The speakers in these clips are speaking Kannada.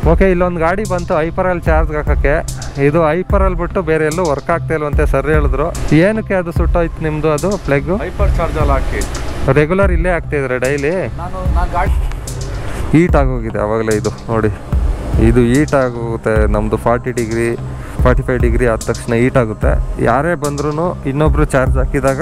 ಓಕೆ ಇಲ್ಲೊಂದು ಗಾಡಿ ಬಂತು ಐಪರಲ್ಲಿ ಚಾರ್ಜ್ ಹಾಕೋಕ್ಕೆ ಇದು ಐಪರಲ್ಲಿ ಬಿಟ್ಟು ಬೇರೆ ಎಲ್ಲೂ ವರ್ಕ್ ಆಗ್ತಾ ಇಲ್ವಂತೆ ಸರ್ ಹೇಳಿದ್ರು ಏನಕ್ಕೆ ಅದು ಸುಟ್ಟೋಯ್ತು ನಿಮ್ಮದು ಅದು ಪ್ಲಗ್ಗು ಹೈಪರ್ ಚಾರ್ಜಲ್ಲಿ ಹಾಕಿ ರೆಗ್ಯುಲರ್ ಇಲ್ಲೇ ಆಗ್ತಿದ್ರೆ ಡೈಲಿ ನಾನು ನಾನು ಗಾಡಿ ಹೀಟ್ ಆಗೋಗಿದೆ ಆವಾಗಲೇ ಇದು ನೋಡಿ ಇದು ಹೀಟ್ ಆಗೋಗುತ್ತೆ ನಮ್ಮದು forty degree forty five degree ಆದ ತಕ್ಷಣ ಹೀಟ್ ಆಗುತ್ತೆ ಯಾರೇ ಬಂದ್ರೂ ಇನ್ನೊಬ್ರು ಚಾರ್ಜ್ ಹಾಕಿದಾಗ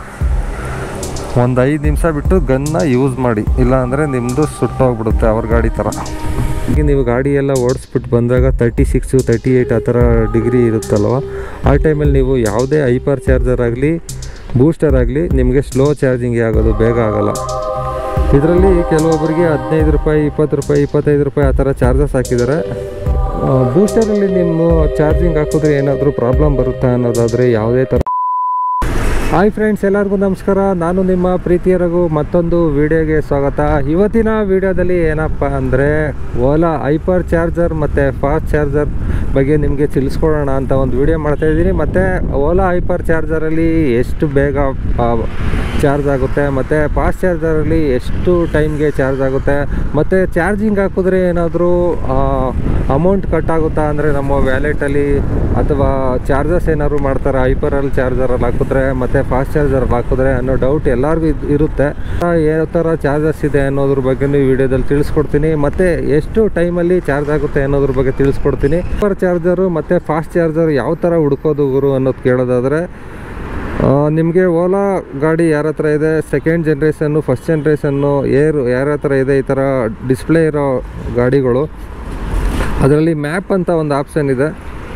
ಒಂದು ಐದು ನಿಮಿಷ ಬಿಟ್ಟು ಗನ್ನ ಯೂಸ್ ಮಾಡಿ ಇಲ್ಲ ಅಂದರೆ ನಿಮ್ಮದು ಸುಟ್ಟೋಗ್ಬಿಡುತ್ತೆ ಅವ್ರ ಗಾಡಿ ಥರ ಈಗ ನೀವು ಗಾಡಿ ಎಲ್ಲ ಓಡಿಸ್ಬಿಟ್ಟು ಬಂದಾಗ ತರ್ಟಿ ಸಿಕ್ಸು ತರ್ಟಿ ಏಯ್ಟ್ ಆ ಥರ ಡಿಗ್ರಿ ಇರುತ್ತಲ್ವ ಆ ಟೈಮಲ್ಲಿ ನೀವು ಯಾವುದೇ ಹೈಪರ್ ಚಾರ್ಜರ್ ಆಗಲಿ ಬೂಸ್ಟರ್ ಆಗಲಿ ನಿಮಗೆ ಸ್ಲೋ ಚಾರ್ಜಿಂಗ್ ಆಗೋದು ಬೇಗ ಆಗೋಲ್ಲ ಇದರಲ್ಲಿ ಕೆಲವೊಬ್ಬರಿಗೆ ಹದಿನೈದು ರೂಪಾಯಿ ಇಪ್ಪತ್ತು ರೂಪಾಯಿ ಇಪ್ಪತ್ತೈದು ರೂಪಾಯಿ ಆ ಥರ ಚಾರ್ಜಸ್ ಹಾಕಿದ್ದಾರೆ ಬೂಸ್ಟರಲ್ಲಿ ನಿಮ್ಮ ಚಾರ್ಜಿಂಗ್ ಹಾಕಿದ್ರೆ ಏನಾದರೂ ಪ್ರಾಬ್ಲಮ್ ಬರುತ್ತಾ ಅನ್ನೋದಾದರೆ ಯಾವುದೇ ಥರ ಹಾಯ್ ಫ್ರೆಂಡ್ಸ್ ಎಲ್ಲರಿಗೂ ನಮಸ್ಕಾರ ನಾನು ನಿಮ್ಮ ಪ್ರೀತಿಯ ರಘು ಮತ್ತೊಂದು ವಿಡಿಯೋಗೆ ಸ್ವಾಗತ ಇವತ್ತಿನ ವಿಡಿಯೋದಲ್ಲಿ ಏನಪ್ಪ ಅಂದರೆ ಓಲಾ ಹೈಪರ್ ಚಾರ್ಜರ್ ಮತ್ತು ಫಾಸ್ಟ್ ಚಾರ್ಜರ್ ಬಗ್ಗೆ ನಿಮಗೆ ತಿಳಿಸ್ಕೊಡೋಣ ಅಂತ ಒಂದು ವಿಡಿಯೋ ಮಾಡ್ತಾ ಇದ್ದೀನಿ ಮತ್ತು ಓಲಾ ಹೈಪರ್ ಚಾರ್ಜರಲ್ಲಿ ಎಷ್ಟು ಬೇಗ ಚಾರ್ಜ್ ಆಗುತ್ತೆ ಮತ್ತು ಫಾಸ್ಟ್ ಚಾರ್ಜರಲ್ಲಿ ಎಷ್ಟು ಟೈಮ್ಗೆ ಚಾರ್ಜ್ ಆಗುತ್ತೆ ಮತ್ತು ಚಾರ್ಜಿಂಗ್ ಹಾಕಿದ್ರೆ ಏನಾದರೂ ಅಮೌಂಟ್ ಕಟ್ ಆಗುತ್ತಾ ಅಂದರೆ ನಮ್ಮ ವ್ಯಾಲೆಟಲ್ಲಿ ಅಥವಾ ಚಾರ್ಜಸ್ ಏನಾದ್ರು ಮಾಡ್ತಾರೆ ಹೈಪರಲ್ಲಿ ಚಾರ್ಜರಲ್ಲಿ ಹಾಕಿದ್ರೆ ಮತ್ತು ಫಾಸ್ಟ್ ಚಾರ್ಜರಲ್ಲಿ ಹಾಕಿದ್ರೆ ಅನ್ನೋ ಡೌಟ್ ಎಲ್ಲರಿಗೂ ಇದ್- ಇರುತ್ತೆ ಆ, ಯಾವ ಥರ ಚಾರ್ಜಸ್ ಇದೆ ಅನ್ನೋದ್ರ ಬಗ್ಗೆ ಈ ವಿಡಿಯೋದಲ್ಲಿ ತಿಳಿಸ್ಕೊಡ್ತೀನಿ ಮತ್ತು ಎಷ್ಟು ಟೈಮಲ್ಲಿ ಚಾರ್ಜ್ ಆಗುತ್ತೆ ಅನ್ನೋದ್ರ ಬಗ್ಗೆ ತಿಳಿಸ್ಕೊಡ್ತೀನಿ ಹೈಪರ್ ಚಾರ್ಜರು ಮತ್ತು ಫಾಸ್ಟ್ ಚಾರ್ಜರ್ ಯಾವ ಥರ ಹುಡ್ಕೋದು ಗುರು ಅನ್ನೋದು ಕೇಳೋದಾದರೆ ನಿಮಗೆ ಓಲಾ ಗಾಡಿ ಯಾರ ಹತ್ರ ಇದೆ second generation first generation air ಯಾರ ಹತ್ರ ಇದೆ ಈ ಥರ ಡಿಸ್ಪ್ಲೇ ಇರೋ ಗಾಡಿಗಳು ಅದರಲ್ಲಿ ಮ್ಯಾಪ್ ಅಂತ ಒಂದು ಆಪ್ಷನ್ ಇದೆ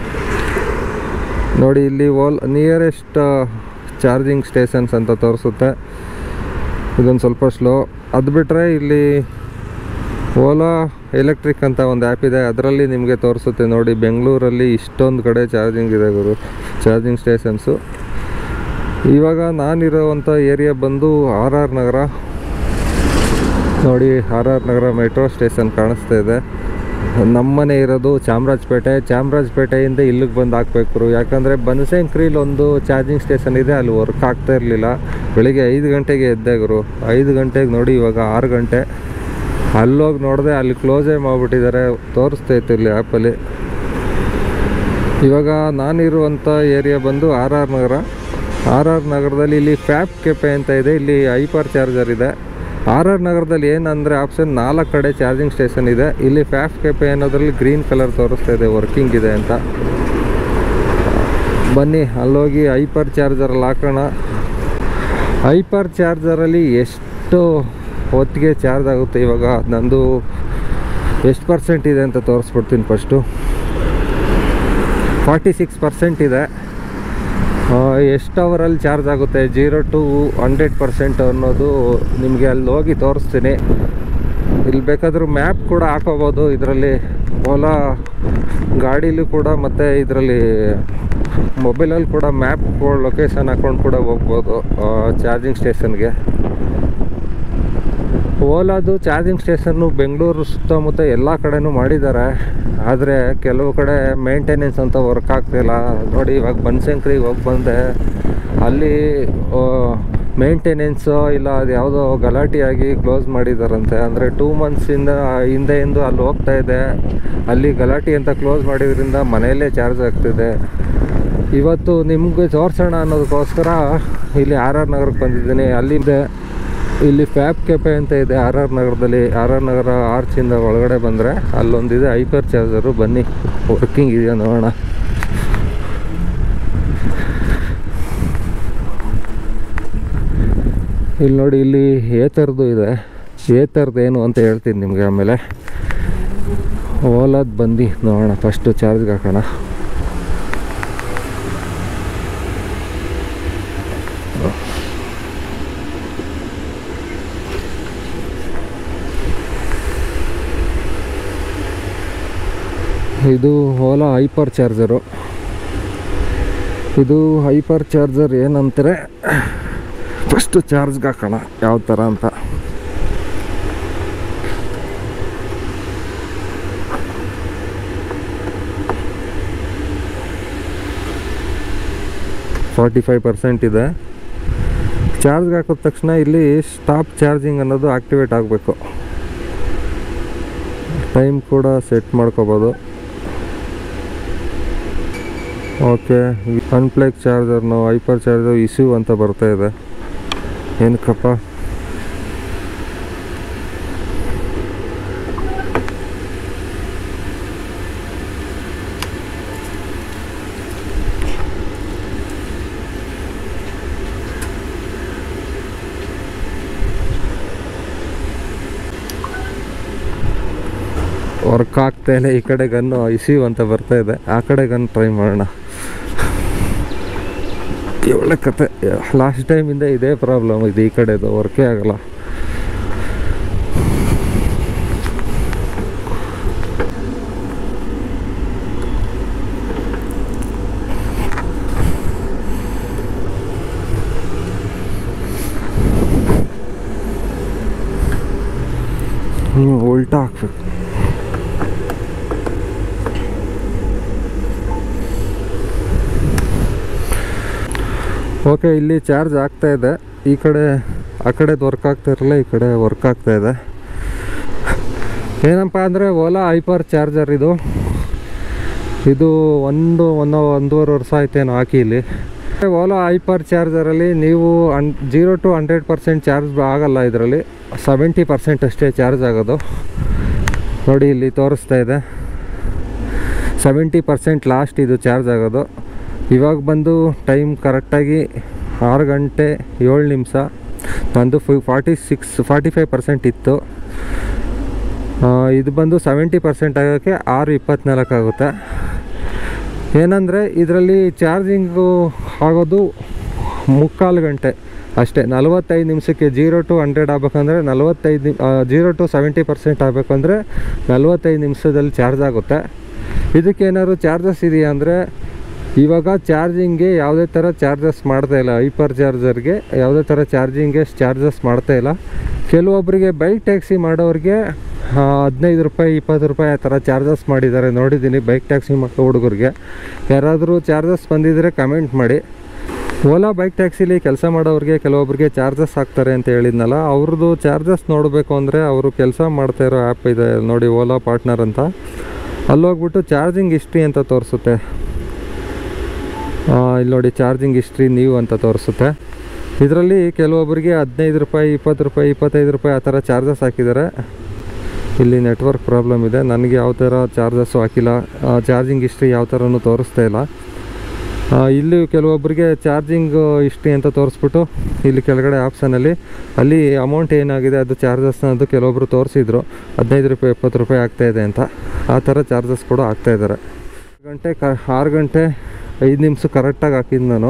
ನೋಡಿ ಇಲ್ಲಿ ಓಲ್ ನಿಯರೆಸ್ಟ್ ಚಾರ್ಜಿಂಗ್ ಸ್ಟೇಷನ್ಸ್ ಅಂತ ತೋರಿಸುತ್ತೆ ಇದೊಂದು ಸ್ವಲ್ಪ ಸ್ಲೋ ಅದು ಬಿಟ್ಟರೆ ಇಲ್ಲಿ ಓಲಾ ಎಲೆಕ್ಟ್ರಿಕ್ ಅಂತ ಒಂದು ಆ್ಯಪ್ ಇದೆ ಅದರಲ್ಲಿ ನಿಮಗೆ ತೋರಿಸುತ್ತೆ ನೋಡಿ ಬೆಂಗಳೂರಲ್ಲಿ ಇಷ್ಟೊಂದು ಕಡೆ ಚಾರ್ಜಿಂಗ್ ಇದೆ ಗುರು ಚಾರ್ಜಿಂಗ್ ಸ್ಟೇಷನ್ಸು ಇವಾಗ ನಾನಿರೋವಂಥ ಏರಿಯಾ ಬಂದು ಆರ್ ಆರ್ ನಗರ ನೋಡಿ R R Nagar metro station ಕಾಣಿಸ್ತಾ ಇದೆ ನಮ್ಮನೆ ಇರೋದು ಚಾಮರಾಜಪೇಟೆ ಚಾಮರಾಜಪೇಟೆಯಿಂದ ಇಲ್ಲಿಗೆ ಬಂದು ಹಾಕ್ಬೇಕು ಯಾಕಂದರೆ ಬನಶಂಕರಿಲಿ ಒಂದು ಚಾರ್ಜಿಂಗ್ ಸ್ಟೇಷನ್ ಇದೆ ಅಲ್ಲಿ ವರ್ಕ್ ಆಗ್ತಾ ಇರಲಿಲ್ಲ ಬೆಳಿಗ್ಗೆ ಐದು ಗಂಟೆಗೆ ಎದ್ದೆ ಗುರು ಐದು ಗಂಟೆಗೆ ನೋಡಿ ಇವಾಗ ಆರು ಗಂಟೆ ಅಲ್ಲೋಗಿ ನೋಡಿದೆ ಅಲ್ಲಿ ಕ್ಲೋಸೇ ಮಾಡಿಬಿಟ್ಟಿದ್ದಾರೆ ತೋರಿಸ್ತೈತೆ ಇಲ್ಲಿ ಆ್ಯಪಲ್ಲಿ ಇವಾಗ ನಾನಿರುವಂಥ ಏರಿಯಾ ಬಂದು R R Nagar R R ನಗರದಲ್ಲಿ ಇಲ್ಲಿ ಫ್ಯಾಪ್ ಕೆಪೆ ಅಂತ ಇದೆ ಇಲ್ಲಿ ಹೈಪರ್ ಚಾರ್ಜರ್ ಇದೆ ಆರ್ ಆರ್ ನಗರದಲ್ಲಿ ಏನಂದರೆ ಆಪ್ಷನ್ ನಾಲ್ಕು ಕಡೆ ಚಾರ್ಜಿಂಗ್ ಸ್ಟೇಷನ್ ಇದೆ ಇಲ್ಲಿ ಫ್ಯಾಪ್ ಕೆಪೆ ಅನ್ನೋದ್ರಲ್ಲಿ ಗ್ರೀನ್ ಕಲರ್ ತೋರಿಸ್ತಾ ಇದೆ ವರ್ಕಿಂಗ್ ಇದೆ ಅಂತ ಬನ್ನಿ ಅಲ್ಲೋಗಿ ಹೈಪರ್ ಚಾರ್ಜರಲ್ಲಿ ಹಾಕೋಣ ಹೈಪರ್ ಚಾರ್ಜರಲ್ಲಿ ಎಷ್ಟು ಹೊತ್ತಿಗೆ ಚಾರ್ಜ್ ಆಗುತ್ತೆ ಇವಾಗ ನಂದು ಎಷ್ಟು ಪರ್ಸೆಂಟ್ ಇದೆ ಅಂತ ತೋರಿಸ್ಬಿಡ್ತೀನಿ ಫಸ್ಟು ಫಾರ್ಟಿ ಸಿಕ್ಸ್ ಪರ್ಸೆಂಟ್ ಇದೆ ಆ, ಎಷ್ಟು ಅವರಲ್ಲಿ ಚಾರ್ಜ್ ಆಗುತ್ತೆ ಜೀರೋ ಟು ಹಂಡ್ರೆಡ್ ಪರ್ಸೆಂಟ್ ಅನ್ನೋದು ನಿಮಗೆ ಅಲ್ಲಿ ಹೋಗಿ ತೋರಿಸ್ತೀನಿ ಇಲ್ಲಿ ಬೇಕಾದರೂ ಮ್ಯಾಪ್ ಕೂಡ ಹಾಕೋಬೋದು ಇದರಲ್ಲಿ ಓಲಾ ಗಾಡೀಲಿ ಕೂಡ ಮತ್ತು ಇದರಲ್ಲಿ ಮೊಬೈಲಲ್ಲಿ ಕೂಡ ಮ್ಯಾಪ್ ಲೊಕೇಶನ್ ಹಾಕ್ಕೊಂಡು ಕೂಡ ಹೋಗ್ಬೋದು ಚಾರ್ಜಿಂಗ್ ಸ್ಟೇಷನ್ಗೆ ಓಲಾದು ಚಾರ್ಜಿಂಗ್ ಸ್ಟೇಷನ್ನು ಬೆಂಗಳೂರು ಸುತ್ತಮುತ್ತ ಎಲ್ಲ ಕಡೆನೂ ಮಾಡಿದ್ದಾರೆ ಆದರೆ ಕೆಲವು ಕಡೆ ಮೇಂಟೆನೆನ್ಸ್ ಅಂತ ವರ್ಕ್ ಆಗ್ತಿಲ್ಲ ನೋಡಿ ಇವಾಗ ಬನಶಂಕರಿಗೆ ಹೋಗಿ ಬಂದೆ ಅಲ್ಲಿ ಮೇಂಟೆನೆನ್ಸು ಇಲ್ಲ ಅದು ಯಾವುದೋ ಗಲಾಟೆಯಾಗಿ ಕ್ಲೋಸ್ ಮಾಡಿದಾರಂತೆ ಅಂದರೆ ಟೂ ಮಂತ್ಸಿಂದ ಹಿಂದೆಯಿಂದ ಅಲ್ಲಿ ಹೋಗ್ತಾ ಇದೆ ಅಲ್ಲಿ ಗಲಾಟೆ ಅಂತ ಕ್ಲೋಸ್ ಮಾಡಿದ್ರಿಂದ ಮನೆಯಲ್ಲೇ ಚಾರ್ಜ್ ಆಗ್ತಿದೆ ಇವತ್ತು ನಿಮಗೆ ತೋರಿಸೋಣ ಅನ್ನೋದಕ್ಕೋಸ್ಕರ ಇಲ್ಲಿ ಆರ್ ಆರ್ ನಗರಕ್ಕೆ ಬಂದಿದ್ದೀನಿ ಅಲ್ಲಿದೆ ಇಲ್ಲಿ ಫ್ಯಾಪ್ ಕೆಪೆ ಅಂತ ಇದೆ ಆರ್ ಆರ್ ನಗರದಲ್ಲಿ ಆರ್ ಆರ್ ನಗರ ಆರ್ಚಿಂದ ಒಳಗಡೆ ಬಂದರೆ ಅಲ್ಲೊಂದಿದೆ ಹೈಪರ್ ಚಾರ್ಜರು ಬನ್ನಿ ವರ್ಕಿಂಗ್ ಇದೆಯಾ ನೋಡೋಣ ಇಲ್ಲಿ ನೋಡಿ ಇಲ್ಲಿ ಏ ಥರದ್ದು ಇದೆ ಏ ಥರದ್ದು ಏನು ಅಂತ ಹೇಳ್ತೀನಿ ನಿಮಗೆ ಆಮೇಲೆ ಓಲಾದ್ ಬಂದು ನೋಡೋಣ ಫಸ್ಟು ಚಾರ್ಜ್ಗೆ ಹಾಕೋಣ ಇದು ಓಲಾ ಹೈಪರ್ ಚಾರ್ಜರು ಇದು ಹೈಪರ್ ಚಾರ್ಜರ್ ಏನಂತಾರೆ ಫಸ್ಟು ಚಾರ್ಜ್ಗೆ ಹಾಕೋಣ ಯಾವ ಥರ ಅಂತ ಫಾರ್ಟಿ ಫೈವ್ ಪರ್ಸೆಂಟ್ ಇದೆ ಚಾರ್ಜ್ಗೆ ಹಾಕಿದ ತಕ್ಷಣ ಇಲ್ಲಿ ಸ್ಟಾಪ್ ಚಾರ್ಜಿಂಗ್ ಅನ್ನೋದು ಆಕ್ಟಿವೇಟ್ ಆಗಬೇಕು ಟೈಮ್ ಕೂಡ ಸೆಟ್ ಮಾಡ್ಕೋಬೋದು ಓಕೆ ಅನ್ಪ್ಲಗ್ ಚಾರ್ಜರ್ನು ಹೈಪರ್ ಚಾರ್ಜರ್ ಇಶ್ಯೂ ಅಂತ ಬರ್ತಾ ಇದೆ ಏನಕ್ಕಪ್ಪ ವರ್ಕ್ ಆಗ್ತಾಯಿಲ್ಲ ಈ ಕಡೆ ಗನ್ನು ಇಶ್ಯೂ ಅಂತ ಬರ್ತಾ ಇದೆ ಆ ಕಡೆ ಗನ್ ಟ್ರೈ ಮಾಡೋಣ ಒಳ್ಳೆ ಕತೆ ಲಾಸ್ಟ್ ಟೈಮಿಂದ ಇದೇ ಪ್ರಾಬ್ಲಮ್ ಇದು ಈ ಕಡೆದು ವರ್ಕೇ ಆಗಲ್ಲ ಹ್ಞೂ ಉಲ್ಟಾ ಹಾಕ್ಬೇಕು ಓಕೆ ಇಲ್ಲಿ ಚಾರ್ಜ್ ಆಗ್ತಾ ಇದೆ ಈ ಕಡೆ ಆ ಕಡೆದು ವರ್ಕ್ ಆಗ್ತಾ ಇರಲಿಲ್ಲ ಈ ಕಡೆ ವರ್ಕ್ ಆಗ್ತಾ ಇದೆ ಏನಪ್ಪ ಅಂದರೆ ಓಲಾ ಹೈಪರ್ ಚಾರ್ಜರ್ ಇದು ಇದು ಒಂದು ಒಂದು ಒಂದೂವರೆ ವರ್ಷ ಆಯ್ತೇನೋ ಹಾಕಿ ಇಲ್ಲಿ ಓಲಾ ಹೈಪರ್ ಚಾರ್ಜರಲ್ಲಿ ನೀವು ಅನ್ zero to hundred percent charge ಆಗಲ್ಲ ಇದರಲ್ಲಿ ಸೆವೆಂಟಿ ಪರ್ಸೆಂಟ್ ಅಷ್ಟೇ ಚಾರ್ಜ್ ಆಗೋದು ನೋಡಿ ಇಲ್ಲಿ ತೋರಿಸ್ತಾ ಇದೆ ಸೆವೆಂಟಿ ಪರ್ಸೆಂಟ್ ಲಾಸ್ಟ್ ಇದು ಚಾರ್ಜ್ ಆಗೋದು ಇವಾಗ ಬಂದು ಟೈಮ್ ಕರೆಕ್ಟಾಗಿ ಆರು ಗಂಟೆ ಏಳು ನಿಮಿಷ ನಂದು ಫಿ forty six forty five percent ಇತ್ತು ಆ, ಇದು ಬಂದು ಸೆವೆಂಟಿ ಪರ್ಸೆಂಟ್ ಆಗೋಕ್ಕೆ ಆರು ಇಪ್ಪತ್ನಾಲ್ಕು ಆಗುತ್ತೆ ಏನಂದರೆ ಇದರಲ್ಲಿ ಚಾರ್ಜಿಂಗು ಆಗೋದು ಮುಕ್ಕಾಲು ಗಂಟೆ ಅಷ್ಟೇ ನಲವತ್ತೈದು ನಿಮಿಷಕ್ಕೆ ಜೀರೋ ಟು ಹಂಡ್ರೆಡ್ ಆಗಬೇಕಂದ್ರೆ ನಲವತ್ತೈದು ನಿಮ್ ಜೀರೋ ಟು ಸೆವೆಂಟಿ ಪರ್ಸೆಂಟ್ ಆಗಬೇಕಂದ್ರೆ ನಲವತ್ತೈದು ನಿಮಿಷದಲ್ಲಿ ಚಾರ್ಜ್ ಆಗುತ್ತೆ ಇದಕ್ಕೇನಾದ್ರು ಚಾರ್ಜಸ್ ಇದೆಯಾ ಅಂದರೆ ಇವಾಗ ಚಾರ್ಜಿಂಗ್ಗೆ ಯಾವುದೇ ಥರ ಚಾರ್ಜಸ್ ಮಾಡ್ತಾ ಇಲ್ಲ ಹೈಪರ್ ಚಾರ್ಜರ್ಗೆ ಯಾವುದೇ ಥರ ಚಾರ್ಜಿಂಗ್ಗೆ ಚಾರ್ಜಸ್ ಮಾಡ್ತಾ ಇಲ್ಲ ಕೆಲವೊಬ್ಬರಿಗೆ ಬೈಕ್ ಟ್ಯಾಕ್ಸಿ ಮಾಡೋರಿಗೆ ಆ, ಹದಿನೈದು ರೂಪಾಯಿ ಇಪ್ಪತ್ತು ರೂಪಾಯಿ ಆ ಥರ ಚಾರ್ಜಸ್ ಮಾಡಿದ್ದಾರೆ ನೋಡಿದ್ದೀನಿ ಬೈಕ್ ಟ್ಯಾಕ್ಸಿ ಮಾಡೋ ಹುಡುಗರಿಗೆ ಯಾರಾದರೂ ಚಾರ್ಜಸ್ ಬಂದಿದ್ದರೆ ಕಮೆಂಟ್ ಮಾಡಿ ಓಲಾ ಬೈಕ್ ಟ್ಯಾಕ್ಸಿಲಿ ಕೆಲಸ ಮಾಡೋರಿಗೆ ಕೆಲವೊಬ್ಬರಿಗೆ ಚಾರ್ಜಸ್ ಹಾಕ್ತಾರೆ ಅಂತ ಹೇಳಿದ್ನಲ್ಲ ಅವ್ರದ್ದು ಚಾರ್ಜಸ್ ನೋಡಬೇಕು ಅಂದರೆ ಅವರು ಕೆಲಸ ಮಾಡ್ತಾ ಇರೋ ಆ್ಯಪ್ ಇದೆ ನೋಡಿ ಓಲಾ ಪಾರ್ಟ್ನರ್ ಅಂತ ಅಲ್ಲೋಗ್ಬಿಟ್ಟು ಚಾರ್ಜಿಂಗ್ ಹಿಸ್ಟ್ರಿ ಅಂತ ತೋರಿಸುತ್ತೆ ಆ, ಇಲ್ಲಿ ನೋಡಿ ಚಾರ್ಜಿಂಗ್ ಹಿಸ್ಟ್ರಿ ನೀವು ಅಂತ ತೋರಿಸುತ್ತೆ ಇದರಲ್ಲಿ ಕೆಲವೊಬ್ಬರಿಗೆ ಹದಿನೈದು ರೂಪಾಯಿ ಇಪ್ಪತ್ತು ರೂಪಾಯಿ ಇಪ್ಪತ್ತೈದು ರೂಪಾಯಿ ಆ ಥರ ಚಾರ್ಜಸ್ ಹಾಕಿದ್ದಾರೆ ಇಲ್ಲಿ ನೆಟ್ವರ್ಕ್ ಪ್ರಾಬ್ಲಮ್ ಇದೆ ನನಗೆ ಯಾವ ಥರ ಚಾರ್ಜಸ್ಸು ಹಾಕಿಲ್ಲ ಚಾರ್ಜಿಂಗ್ ಹಿಸ್ಟ್ರಿ ಯಾವ ಥರನೂ ತೋರಿಸ್ತಾ ಇಲ್ಲ ಆ, ಇಲ್ಲಿ ಕೆಲವೊಬ್ಬರಿಗೆ ಚಾರ್ಜಿಂಗ್ ಹಿಸ್ಟ್ರಿ ಅಂತ ತೋರಿಸ್ಬಿಟ್ಟು ಇಲ್ಲಿ ಕೆಳಗಡೆ ಆಪ್ಷನಲ್ಲಿ ಅಲ್ಲಿ ಅಮೌಂಟ್ ಏನಾಗಿದೆ ಅದು ಚಾರ್ಜಸ್ನ ಅದು ಕೆಲವೊಬ್ಬರು ತೋರಿಸಿದ್ರು ಹದಿನೈದು ರೂಪಾಯಿ ಇಪ್ಪತ್ತು ರೂಪಾಯಿ ಆಗ್ತಾ ಇದೆ ಅಂತ ಆ ಥರ ಚಾರ್ಜಸ್ ಕೂಡ ಆಗ್ತಾ ಇದ್ದಾರೆ ಗಂಟೆ ಕ ಆರು ಗಂಟೆ ಐದು ನಿಮಿಷ ಕರೆಕ್ಟಾಗಿ ಹಾಕಿದ್ದು ನಾನು